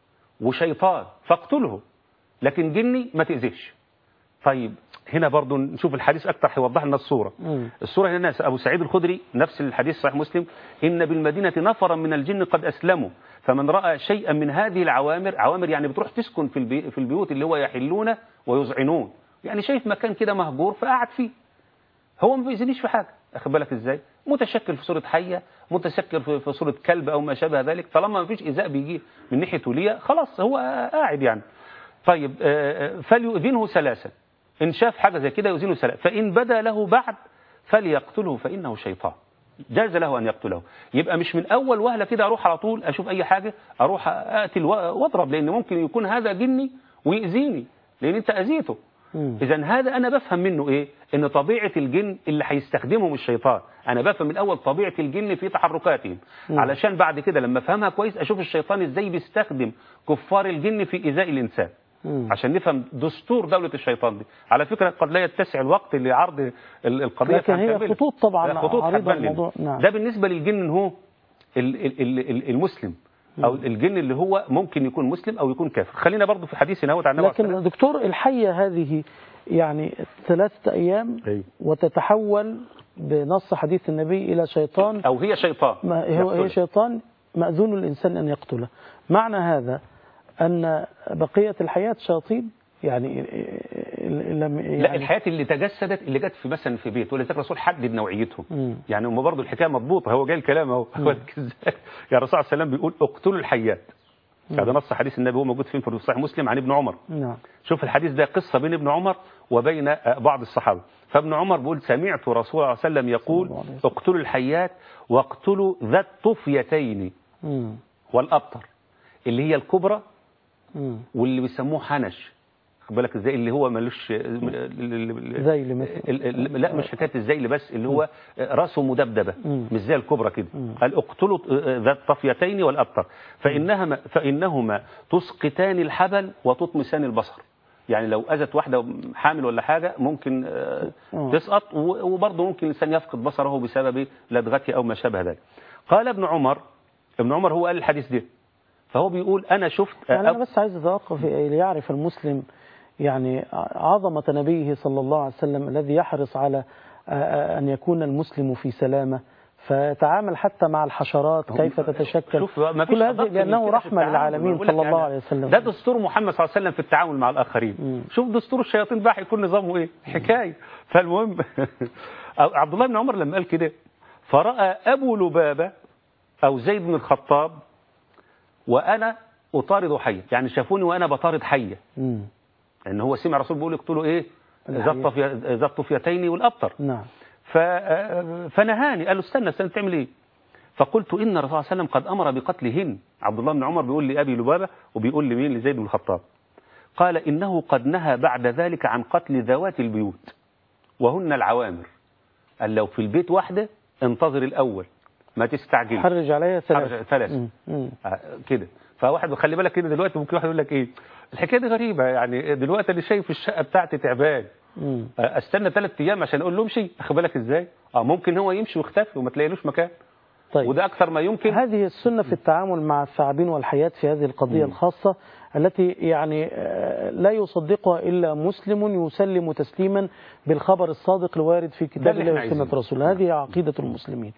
وشيطان فاقتله لكن جني ما تأذيش طيب هنا برضو نشوف الحديث أكتر هيوضح لنا الصورة مم. الصورة هنا أبو سعيد الخدري نفس الحديث صحيح مسلم إن بالمدينة نفرا من الجن قد أسلموا فمن رأى شيئا من هذه العوامر عوامر يعني بتروح تسكن في البي في البيوت اللي هو يحلون ويذعنون يعني شايف مكان كده مهجور فقعد فيه هو ما بيأذينيش في حاجة أخد بالك إزاي متشكل في صورة حية متشكل في في صورة كلب أو ما شابه ذلك طالما ما فيش إيذاء بيجي من ناحية ولية خلاص هو قاعد يعني طيب آه، آه، فليؤذنه ثلاثا إن شاف حاجة زي كده يؤذنه ثلاثا فإن بدا له بعد فليقتله فإنه شيطان جاز له أن يقتله يبقى مش من أول وهلة كده أروح على طول أشوف أي حاجة أروح أقتل و- وأضرب لأن ممكن يكون هذا جني ويأذيني لأن أنت أذيته مم. إذا هذا أنا بفهم منه إيه؟ إن طبيعة الجن اللي هيستخدمهم الشيطان، أنا بفهم من الأول طبيعة الجن في تحركاتهم، علشان بعد كده لما أفهمها كويس أشوف الشيطان إزاي بيستخدم كفار الجن في إيذاء الإنسان. مم. عشان نفهم دستور دولة الشيطان دي، على فكرة قد لا يتسع الوقت لعرض ال- القضية لكن هي فهنكملها. خطوط طبعا لا، خطوط عريضة هتبان لنا. الموضوع نعم ده بالنسبة للجن هو ال- ال- ال- ال- المسلم أو الجن اللي هو ممكن يكون مسلم أو يكون كافر، خلينا برضو في حديثنا هو عن النبي عليه الصلاة لكن دكتور الحية هذه يعني ثلاثة أيام أيوة. وتتحول بنص حديث النبي إلى شيطان أو هي شيطان ما هو هي يقتله. شيطان مأذون الإنسان أن يقتله معنى هذا أن بقية الحياة شياطين يعني لم لا يعني الحياة اللي تجسدت اللي جت في مثلا في بيت ولذلك الرسول حدد نوعيتهم مم. يعني هم برضه الحكايه مضبوطه هو جاي الكلام اهو هو ازاي يعني الرسول عليه السلام بيقول اقتلوا الحيات هذا نص حديث النبي هو موجود فين في صحيح مسلم عن ابن عمر نعم شوف الحديث ده قصه بين ابن عمر وبين آه، بعض الصحابه فابن عمر بيقول سمعت رسول الله صلى الله عليه وسلم يقول صلى الله عليه وسلم. اقتلوا الحيات واقتلوا ذا الطفيتين مم. والابتر اللي هي الكبرى مم. واللي بيسموه حنش خد بالك ازاي اللي هو ملوش ذيل مثل. ال- ال- لا مش حكايه الذيل بس اللي هو راسه مدبدبه مم. مش زي الكبرى كده قال اقتلوا ذات الطفيتين والابتر فانهما فانهما تسقطان الحبل وتطمسان البصر يعني لو اذت واحده حامل ولا حاجه ممكن آه، آه. تسقط و- وبرضه ممكن الانسان يفقد بصره بسبب لدغته او ما شابه ذلك قال ابن عمر ابن عمر هو قال الحديث ده فهو بيقول انا شفت يعني أنا بس عايز أتوقف ليعرف المسلم يعني عظمة نبيه صلى الله عليه وسلم الذي يحرص على أن يكون المسلم في سلامة فيتعامل حتى مع الحشرات كيف تتشكل شوف ما فيش كل هذا أدق من لأنه كده في رحمة التعامل. للعالمين بقول لك صلى الله يعني عليه وسلم ده دستور محمد صلى الله عليه وسلم في التعامل مع الآخرين مم. شوف دستور الشياطين بقى هيكون نظامه ايه حكاية فالمهم أو عبد الله بن عمر لما قال كده فرأى أبو لبابة أو زيد بن الخطاب وأنا أطارد حية يعني شافوني وأنا بطارد حية مم. لأن هو سمع الرسول بيقول اقتلوا إيه الحية. ذات طفي- ذات طفيتين والأبتر نعم ف... فنهاني قال له استنى استنى تعمل ايه فقلت ان الرسول صلى الله عليه وسلم قد امر بقتلهن عبد الله بن عمر بيقول لابي لبابه وبيقول لمين لزيد بن الخطاب قال انه قد نهى بعد ذلك عن قتل ذوات البيوت وهن العوامر قال لو في البيت واحده انتظر الاول ما تستعجل حرج عليها حرج- ثلاثة ثلاثة. مم. مم. آه، كده فواحد خلي بالك كده دلوقتي ممكن واحد يقول لك ايه الحكايه دي غريبه يعني دلوقتي اللي شايف الشقه بتاعتي تعبان مم. استنى ثلاث ايام عشان اقول له امشي اخد بالك ازاي اه ممكن هو يمشي ويختفي وما تلاقيلوش مكان طيب وده اكثر ما يمكن هذه السنة في التعامل مع الثعابين والحياة في هذه القضية الخاصة التي يعني آه، لا يصدقها إلا مسلم يسلم تسليما بالخبر الصادق الوارد في ده كتاب اللي الله احنا وسنة عايزينه. رسول هذه عقيدة المسلمين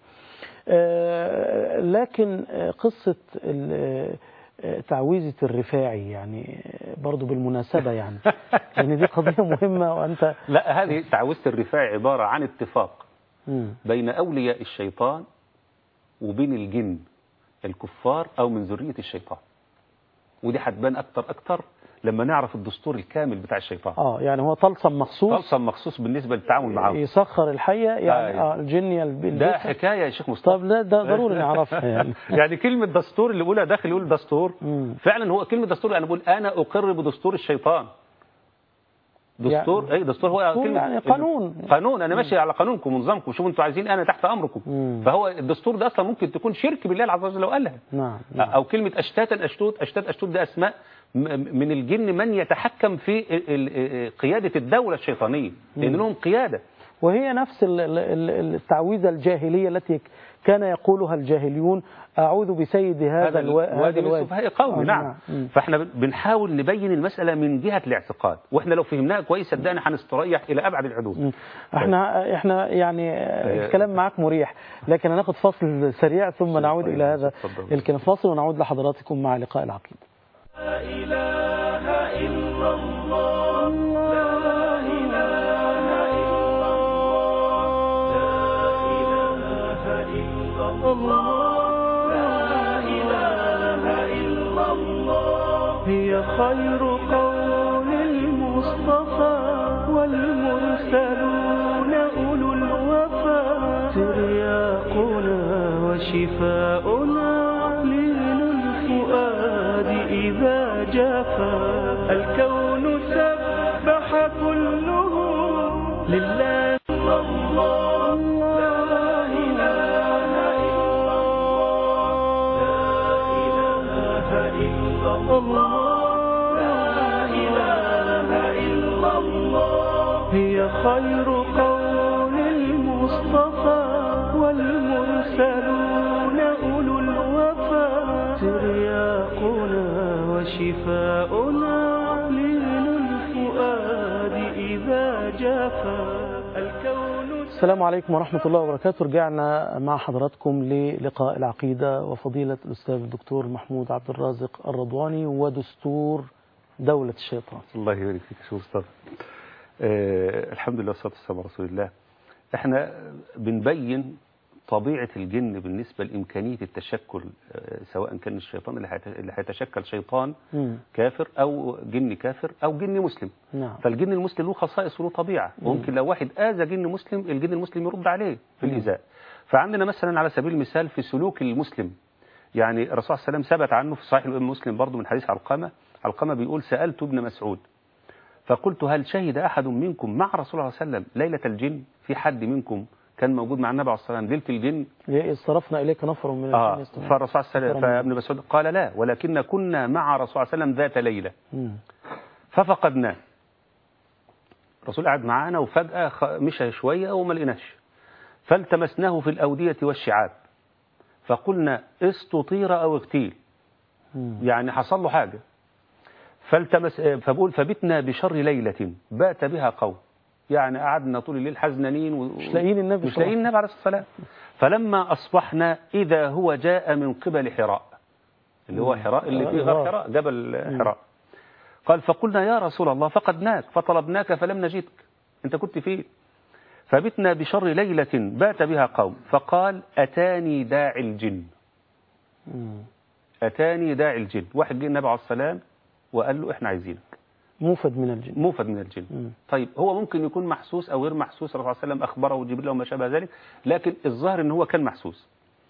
آه، لكن آه، قصة ال- آه، تعويذة الرفاعي يعني آه، برضو بالمناسبة يعني لأن دي قضية مهمة وأنت لا هذه تعويذه الرفاع عباره عن اتفاق مم. بين اولياء الشيطان وبين الجن الكفار او من ذريه الشيطان ودي هتبان اكتر اكتر لما نعرف الدستور الكامل بتاع الشيطان اه يعني هو طلسم مخصوص طلسم مخصوص بالنسبه للتعامل معه يسخر الحية يعني أيوة. آه الجن يلب- ده يلبسها. حكايه يا شيخ مصطفى طب لا ده ضروري نعرفها يعني يعني كلمة دستور اللي بيقولها داخل يقول دستور مم. فعلا هو كلمة دستور أنا بقول أنا أقر بدستور الشيطان دستور يعني- اي دستور هو دستور كلمة- يعني قانون. قانون انا ماشي على قانونكم ونظامكم شوفوا انتوا عايزين انا تحت امركم مم. فهو الدستور ده اصلا ممكن تكون شرك بالله عز وجل لو قالها نعم نعم. او كلمه اشتاتا اشتوت اشتات اشتوت ده اسماء م- من الجن من يتحكم في ال- ال- قياده الدوله الشيطانيه لان لهم قياده وهي نفس ال- ال- ال- التعويذة الجاهلية التي كان يقولها الجاهليون أعوذ بسيد هذا, هذا الوا... الوادي من سفهاء قومي آه، نعم مم. فاحنا بنحاول نبين المساله من جهه الاعتقاد واحنا لو فهمناها كويس صدقني هنستريح الى ابعد الحدود مم. احنا احنا يعني آه، الكلام معك مريح لكن هناخد فاصل سريع ثم نعود طيب، الى هذا اتفضل. الكلام فاصل ونعود لحضراتكم مع لقاء العقيده هي خير قول المصطفى والمرسلون أولو الوفا ترياقنا وشفاؤنا لين الفؤاد إذا جفا الكون سبح كله لله الله لا إله إلا الله لا إله إلا الله هي خير قول المصطفى والمرسلون أولو الوفا ترياقنا وشفاؤنا لين الفؤاد إذا جفا الكون السلام عليكم ورحمة الله وبركاته رجعنا مع حضراتكم للقاء العقيدة وفضيلة الأستاذ الدكتور محمود عبد الرازق الرضواني ودستور دولة الشيطان الله يبارك فيك يا شيخ مصطفى آه الحمد لله والصلاه والسلام على رسول الله احنا بنبين طبيعه الجن بالنسبه لامكانيه التشكل آه سواء كان الشيطان اللي هيت- اللي هيتشكل شيطان مم. كافر او جن كافر او جن مسلم نعم فالجن المسلم له خصائص وله طبيعه ممكن لو واحد اذى جن مسلم الجن المسلم يرد عليه في الايذاء فعندنا مثلا على سبيل المثال في سلوك المسلم يعني الرسول صلى الله عليه وسلم ثبت عنه في صحيح الامام مسلم برضه من حديث علقمه علقمه بيقول سالت ابن مسعود فقلت هل شهد احد منكم مع رسول الله صلى الله عليه وسلم ليله الجن في حد منكم كان موجود مع النبي عليه الصلاه والسلام ليله الجن إذ صرفنا إليك نفر من الجن اه يستمعون. فالرسول صلى الله عليه وسلم أكرم فابن مسعود قال لا ولكن كنا مع رسول الله صلى الله عليه وسلم ذات ليله مم. ففقدناه الرسول قعد معانا وفجأة خ- مشى شوية وما لقيناش فالتمسناه في الأودية والشعاب فقلنا استطير أو اغتيل مم. يعني حصل له حاجة فالتمس فبقول فبتنا بشر ليلة بات بها قوم يعني قعدنا طول الليل حزنانين و... مش لاقيين النبي مش صلى الله لاقيين النبي عليه الصلاة والسلام فلما أصبحنا إذا هو جاء من قبل حراء اللي هو حراء اللي فيه غار غار. حراء جبل حراء قال فقلنا يا رسول الله فقدناك فطلبناك فلم نجدك انت كنت فين فبتنا بشر ليلة بات بها قوم فقال أتاني داعي الجن مم. أتاني داعي الجن واحد جه النبي عليه السلام وقال له احنا عايزينك موفد من الجن موفد من الجن مم. طيب هو ممكن يكون محسوس أو غير محسوس الرسول صلى الله عليه وسلم أخبره جبريل وما شابه ذلك لكن الظاهر أنه هو كان محسوس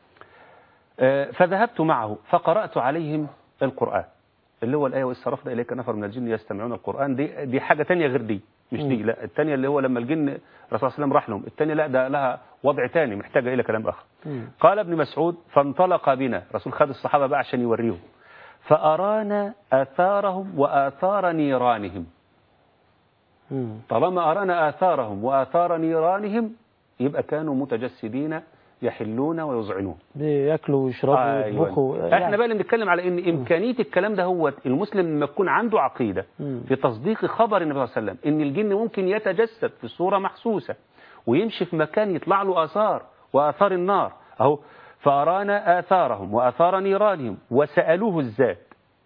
آه، فذهبت معه فقرأت عليهم القرآن اللي هو الآية وإذ صرفنا إليك نفر من الجن يستمعون القرآن دي دي حاجة تانية غير دي مش دي لا التانية اللي هو لما الجن الرسول صلى الله عليه وسلم راح لهم التانية لا ده لها وضع تاني محتاجة إلى كلام آخر مم. قال ابن مسعود فانطلق بنا الرسول خد الصحابة بقى عشان يوريهم فأرانا آثارهم وآثار نيرانهم مم. طالما أرانا آثارهم وآثار نيرانهم يبقى كانوا متجسدين يحلون ويذعنون بياكلوا ويشربوا ويطبخوا أيوة. احنا بقى اللي بنتكلم على ان امكانيه الكلام ده هو المسلم لما يكون عنده عقيده مم. في تصديق خبر النبي صلى الله عليه وسلم ان الجن ممكن يتجسد في صوره محسوسه ويمشي في مكان يطلع له اثار واثار النار اهو فارانا اثارهم واثار نيرانهم وسالوه الذات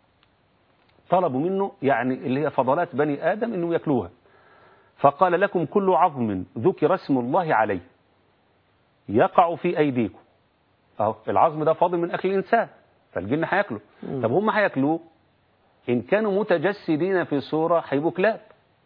طلبوا منه يعني اللي هي فضلات بني ادم انه ياكلوها فقال لكم كل عظم ذكر اسم الله عليه يقع في ايديكم اهو العظم ده فاضل من اكل الانسان فالجن هياكله طب هم هياكلوه ان كانوا متجسدين في صوره هيبقوا كلاب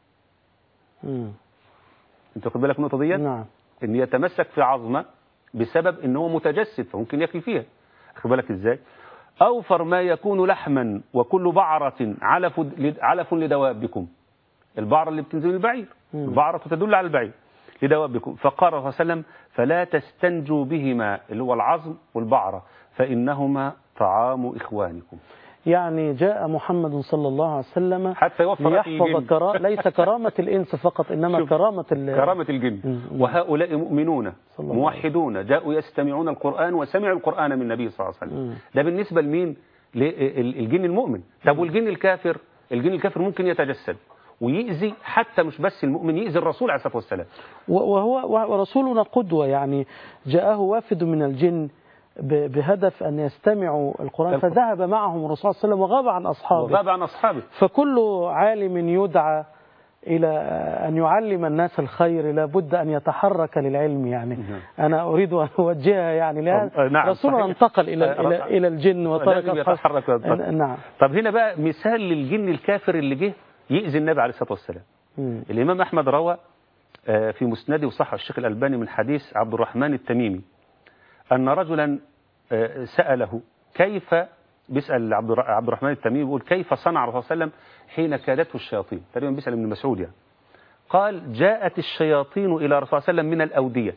مم. انت واخد بالك من النقطه ديت نعم ان يتمسك في عظمه بسبب ان هو متجسد فممكن ياكل فيها واخد بالك ازاي اوفر ما يكون لحما وكل بعره علف علف لدوابكم البعرة اللي بتنزل من البعير البعرة تدل على البعير لدوابكم فقال صلى الله عليه وسلم فلا تستنجوا بهما اللي هو العظم والبعرة فإنهما طعام إخوانكم يعني جاء محمد صلى الله عليه وسلم حتى يوفر أكل ليحفظ الجن. كرا... ليس كرامة الإنس فقط إنما شوف، كرامة ال... كرامة الجن مم. وهؤلاء مؤمنون صلى الله عليه موحدون جاءوا يستمعون القرآن وسمعوا القرآن من النبي صلى الله عليه مم. وسلم ده بالنسبة لمين للجن المؤمن طب والجن الكافر الجن الكافر ممكن يتجسد ويأذي حتى مش بس المؤمن يأذي الرسول عليه الصلاة والسلام و- وهو ورسولنا قدوة يعني جاءه وافد من الجن ب- بهدف أن يستمعوا القرآن القرآن. فذهب معهم الرسول صلى الله عليه وسلم وغاب عن أصحابه وغاب عن أصحابه فكل عالم يدعى إلى أن يعلم الناس الخير لابد أن يتحرك للعلم يعني أنا أريد أن أوجهها يعني لها آه، نعم، رسولنا صحيح. انتقل إلى آه، إلى, إلى الجن وترك لازم أصحابه. يتحرك وينتقل. آه، نعم طب هنا بقى مثال للجن الكافر اللي جه يأذي النبي عليه الصلاة والسلام مم. الإمام أحمد روى آه، في مسنده وصحح الشيخ الألباني من حديث عبد الرحمن التميمي أن رجلا آه، سأله كيف بيسأل عبد الر- عبد الرحمن التميمي بيقول كيف صنع الرسول صلى الله عليه وسلم حين كادته الشياطين تقريبا بيسأل ابن مسعود يعني قال جاءت الشياطين إلى الرسول صلى الله عليه وسلم من الأودية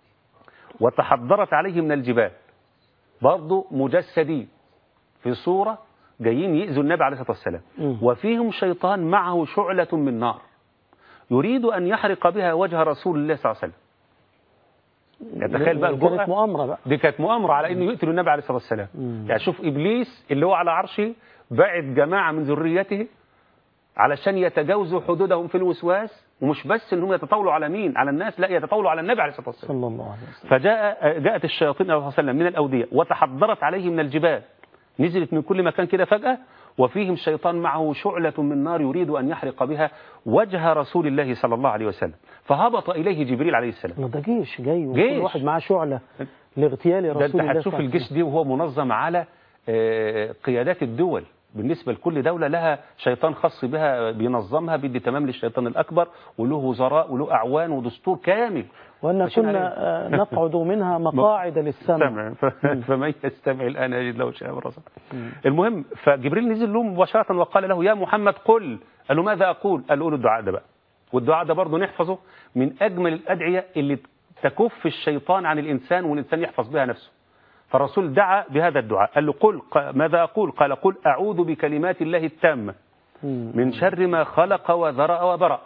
وتحضرت عليه من الجبال برضه مجسدين في صورة جايين يأذوا النبي عليه الصلاة والسلام مم. وفيهم شيطان معه شعلة من نار يريد أن يحرق بها وجه رسول الله صلى الله عليه وسلم يعني تخيل بقى كانت الجرأة مؤامرة بقى دي كانت مؤامرة على انه يقتل النبي عليه الصلاة والسلام مم. يعني شوف ابليس اللي هو على عرشه بعت جماعة من ذريته علشان يتجاوزوا حدودهم في الوسواس ومش بس انهم يتطاولوا على مين على الناس لا يتطاولوا على النبي عليه الصلاة والسلام صلى الله عليه وسلم فجاء جاءت الشياطين عليه الصلاة والسلام من الأودية وتحضرت عليه من الجبال نزلت من كل مكان كده فجأة وفيهم شيطان معه شعلة من نار يريد أن يحرق بها وجه رسول الله صلى الله عليه وسلم فهبط إليه جبريل عليه السلام الله ده جيش جاي وكل جيش. واحد معاه شعلة لاغتيال ده رسول انت الله هتشوف صلى الله عليه الجيش دي وهو منظم على آه، قيادات الدول بالنسبة لكل دولة لها شيطان خاص بها بينظمها بيدي تمام للشيطان الأكبر وله وزراء وله أعوان ودستور كامل وأن ماشيين كنا عليه. آه، نقعد منها مقاعد للسمع سمع ف- فمن يستمع الآن يجد له شهاب رصد المهم فجبريل نزل له مباشرة وقال له يا محمد قل قال له ماذا أقول قال له قول الدعاء ده بقى والدعاء ده برضه نحفظه من أجمل الأدعية اللي تكف الشيطان عن الإنسان والإنسان يحفظ بها نفسه فالرسول دعا بهذا الدعاء قال له قل ق- ماذا أقول قال قل أعوذ بكلمات الله التامة مم. من شر ما خلق وذرأ وبرأ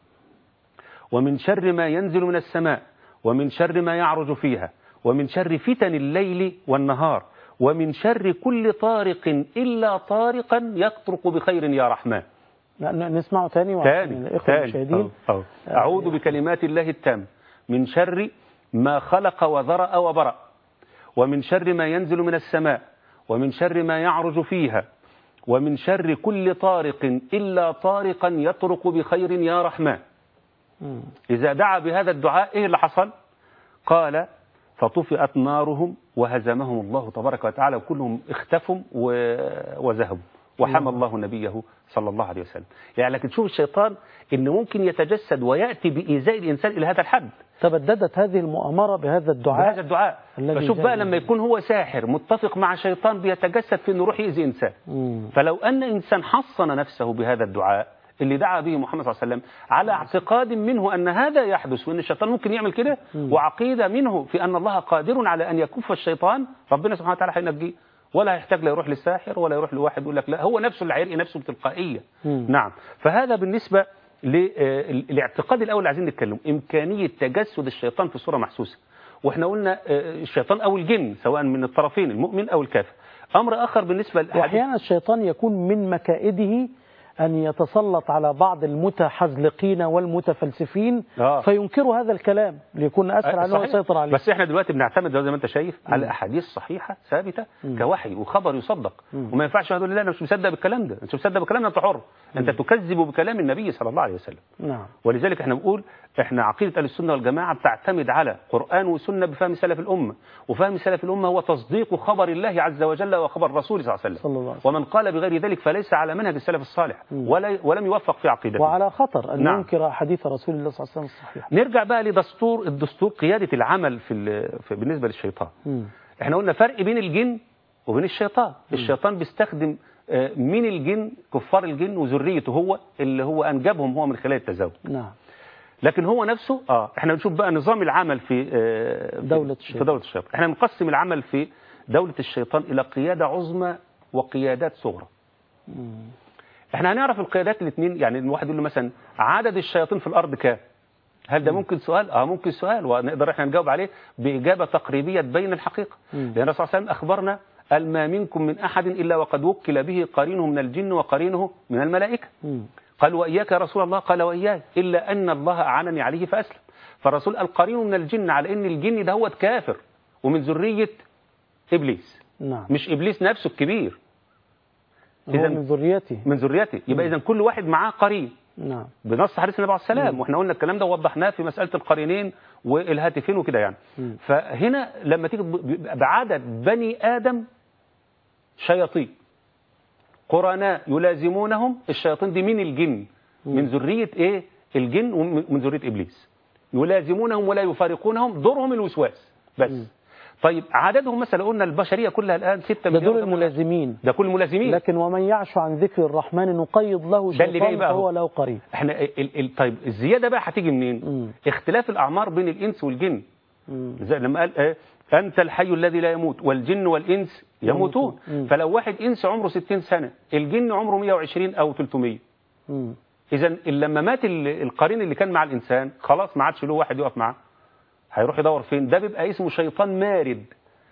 ومن شر ما ينزل من السماء ومن شر ما يعرج فيها ومن شر فتن الليل والنهار ومن شر كل طارق إلا طارقا يطرق بخير يا رحمن لا، ن- نسمعه تاني وعشان تاني الإخوة تاني المشاهدين أو أو. أعوذ بكلمات الله التام من شر ما خلق وذرأ وبرأ ومن شر ما ينزل من السماء ومن شر ما يعرج فيها ومن شر كل طارق إلا طارقا يطرق بخير يا رحمن مم. إذا دعا بهذا الدعاء إيه اللي حصل قال فطفئت نارهم وهزمهم الله تبارك وتعالى وكلهم اختفوا و- وذهبوا وحمى الله نبيه صلى الله عليه وسلم يعني لكن تشوف الشيطان إنه ممكن يتجسد ويأتي بإيذاء الإنسان إلى هذا الحد تبددت هذه المؤامرة بهذا الدعاء بهذا الدعاء الذي فشوف جاء بقى به. لما يكون هو ساحر متفق مع شيطان بيتجسد في انه يروح يأذي إنسان مم. فلو أن إنسان حصن نفسه بهذا الدعاء اللي دعا به محمد صلى الله عليه وسلم على اعتقاد منه أن هذا يحدث وأن الشيطان ممكن يعمل كده وعقيدة منه في أن الله قادر على أن يكف الشيطان ربنا سبحانه وتعالى هينجيه ولا هيحتاج لا يروح للساحر ولا يروح لواحد يقول لك لا هو نفسه اللي هيرقي نفسه بتلقائية مم. نعم فهذا بالنسبة للاعتقاد الأول اللي عايزين نتكلم إمكانية تجسد الشيطان في صورة محسوسة واحنا قلنا آه، الشيطان أو الجن سواء من الطرفين المؤمن أو الكافر أمر آخر بالنسبة للحديث وأحيانا الشيطان يكون من مكائده أن يتسلط على بعض المتحزلقين والمتفلسفين آه. فينكروا هذا الكلام ليكون أسهل عليه صحيح. ويسيطر عليه بس احنا دلوقتي بنعتمد زي ما انت شايف على احاديث صحيحه ثابته كوحي وخبر يصدق وما ينفعش واحد يقول لا انا مش مصدق بالكلام ده انت مش مصدق بالكلام ده انت حر انت تكذب بكلام النبي صلى الله عليه وسلم نعم ولذلك احنا بنقول احنا عقيده اهل السنه والجماعه بتعتمد على قران وسنه بفهم سلف الامه وفهم سلف الامه هو تصديق خبر الله عز وجل وخبر رسوله صلى الله عليه صلى الله وسلم عليه وسلم. ومن قال بغير ذلك فليس على منهج السلف الصالح ولا ولم يوفق في عقيدته وعلى خطر أن نعم. ينكر حديث رسول الله صلى الله عليه وسلم الصحيح نرجع بقى لدستور الدستور قياده العمل في, ال- في بالنسبه للشيطان مم. احنا قلنا فرق بين الجن وبين الشيطان الشيطان بيستخدم آه، من الجن كفار الجن وذريته هو اللي هو انجبهم هو من خلال التزاوج نعم لكن هو نفسه اه احنا بنشوف بقى نظام العمل في آه في- دولة في الشيطان. دولة الشيطان احنا بنقسم العمل في دولة الشيطان الى قيادة عظمى وقيادات صغرى احنا هنعرف القيادات الاثنين يعني الواحد يقول له مثلا عدد الشياطين في الارض كام هل ده ممكن سؤال اه ممكن سؤال ونقدر احنا نجاوب عليه باجابه تقريبيه تبين الحقيقه مم. لان الرسول صلى الله عليه وسلم اخبرنا قال ما منكم من احد الا وقد وكل به قرينه من الجن وقرينه من الملائكه مم. قال وإياك يا رسول الله قال وإياي إلا أن الله أعانني عليه فأسلم فالرسول قال قرين من الجن على أن الجن ده هو كافر ومن ذرية إبليس نعم مش إبليس نفسه الكبير هو إذن- من ذريته من ذريته يبقى إذا كل واحد معاه قرين نعم بنص حديث النبي عليه السلام واحنا قلنا الكلام ده ووضحناه في مسألة القرينين والهاتفين وكده يعني مم. فهنا لما تيجي ب- ب- بعدد بني آدم شياطين قرناء يلازمونهم الشياطين دي من الجن من ذرية ايه الجن ومن ذرية ابليس يلازمونهم ولا يفارقونهم دورهم الوسواس بس طيب عددهم مثلا قلنا البشرية كلها الآن 6 ده مليار دول ده الملازمين ده كل الملازمين لكن ومن يعش عن ذكر الرحمن نقيض له ده اللي جاي شيطان بقى فهو هو. له قرين احنا ال ال طيب الزيادة بقى هتيجي منين مم. اختلاف الأعمار بين الإنس والجن مم. زي لما قال ايه أنت الحي الذي لا يموت والجن والإنس يموتون مم. فلو واحد إنس عمره 60 سنة الجن عمره 120 أو 300 مم. إذا لما مات ال- القرين اللي كان مع الإنسان خلاص ما عادش له واحد يقف معاه هيروح يدور فين ده بيبقى اسمه شيطان مارد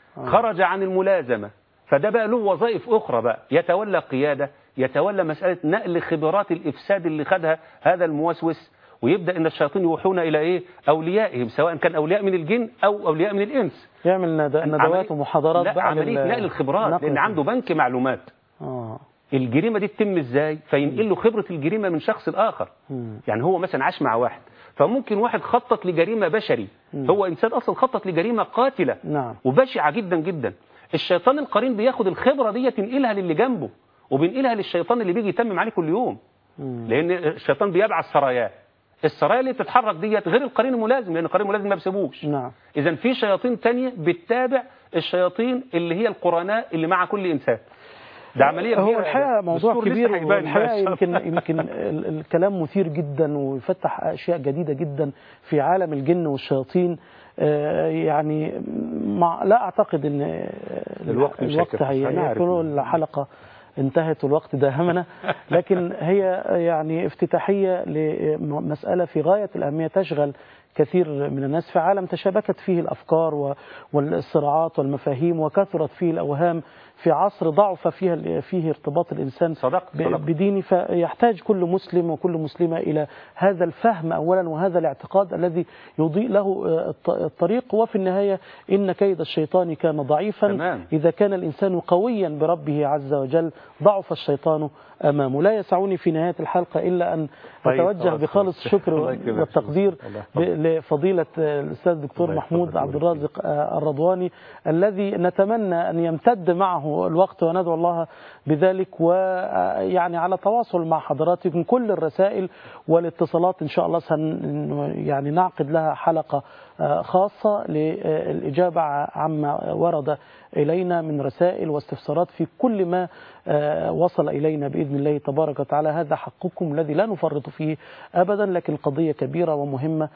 خرج عن الملازمة فده بقى له وظائف أخرى بقى يتولى قيادة يتولى مسألة نقل خبرات الإفساد اللي خدها هذا الموسوس ويبدأ إن الشياطين يوحون إلى إيه أوليائهم سواء كان أولياء من الجن أو أولياء من الإنس يعمل ند- ندوات عملية- ومحاضرات لا بقى عملية لل- نقل الخبرات نقل لأن عنده بنك معلومات اه الجريمة دي تتم إزاي فينقل له خبرة الجريمة من شخص لآخر مم. يعني هو مثلا عاش مع واحد فممكن واحد خطط لجريمة بشري هو إنسان أصلا خطط لجريمة قاتلة نعم وبشعة جدا جدا الشيطان القرين بياخد الخبرة دي ينقلها للي جنبه وبينقلها للشيطان اللي بيجي يتمم عليه كل يوم مم. لأن الشيطان بيبعث سراياه السرايا اللي بتتحرك ديت غير القرين الملازم لأن القرين الملازم ما بيسيبوش نعم إذا في شياطين تانية بتتابع الشياطين اللي هي القرناء اللي مع كل إنسان ده عملية كبيرة هو الحقيقة موضوع الدستور لسه كبير هيبان والحقيقة إن شاء يمكن الله. يمكن ال- الكلام مثير جدا ويفتح أشياء جديدة جدا في عالم الجن والشياطين آه، يعني مع لا أعتقد أن آه، الوقت مش الوقت هيكفي. هي هنعرف. يكون الحلقة انتهت والوقت داهمنا لكن هي يعني افتتاحية لمسألة في غاية الأهمية تشغل كثير من الناس في عالم تشابكت فيه الأفكار و- والصراعات والمفاهيم وكثرت فيه الأوهام في عصر ضعف فيها فيه ارتباط الإنسان صدقت ب- صدقت بدينه فيحتاج كل مسلم وكل مسلمة إلى هذا الفهم أولا وهذا الاعتقاد الذي يضيء له آه، الط- الطريق وفي النهاية إن كيد الشيطان كان ضعيفا تمام. إذا كان الإنسان قويا بربه عز وجل ضعف الشيطان أمامه لا يسعني في نهاية الحلقة إلا أن طيب، أتوجه خلاص. بخالص الشكر الله يكرمك. والتقدير الله ب- يحفظك. لفضيلة آه، الأستاذ الدكتور الله محمود يحفظك عبد ويبارك الرازق آه، الرضواني الذي نتمنى أن يمتد معه الوقت وندعو الله بذلك ويعني على تواصل مع حضراتكم كل الرسائل والاتصالات إن شاء الله سن يعني نعقد لها حلقة آه، خاصة للإجابة عما ورد إلينا من رسائل واستفسارات في كل ما آه، وصل إلينا بإذن الله تبارك وتعالى هذا حقكم الذي لا نفرط فيه أبدا لكن القضية كبيرة ومهمة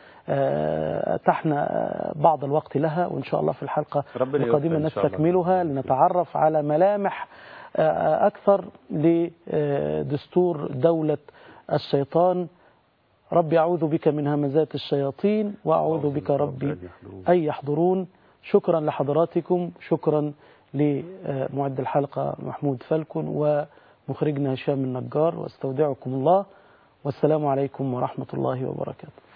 آه، أتحنا آه، بعض الوقت لها وإن شاء الله في الحلقة ربنا القادمة يوفقنا إن شاء الله. نستكملها لنتعرف على ملامح آه، أكثر لدستور دولة الشيطان ربي أعوذ بك من همزات الشياطين وأعوذ بك ربي أن يحضرون شكرا لحضراتكم شكرا لمعد الحلقة محمود فلكن ومخرجنا هشام النجار واستودعكم الله والسلام عليكم ورحمة الله وبركاته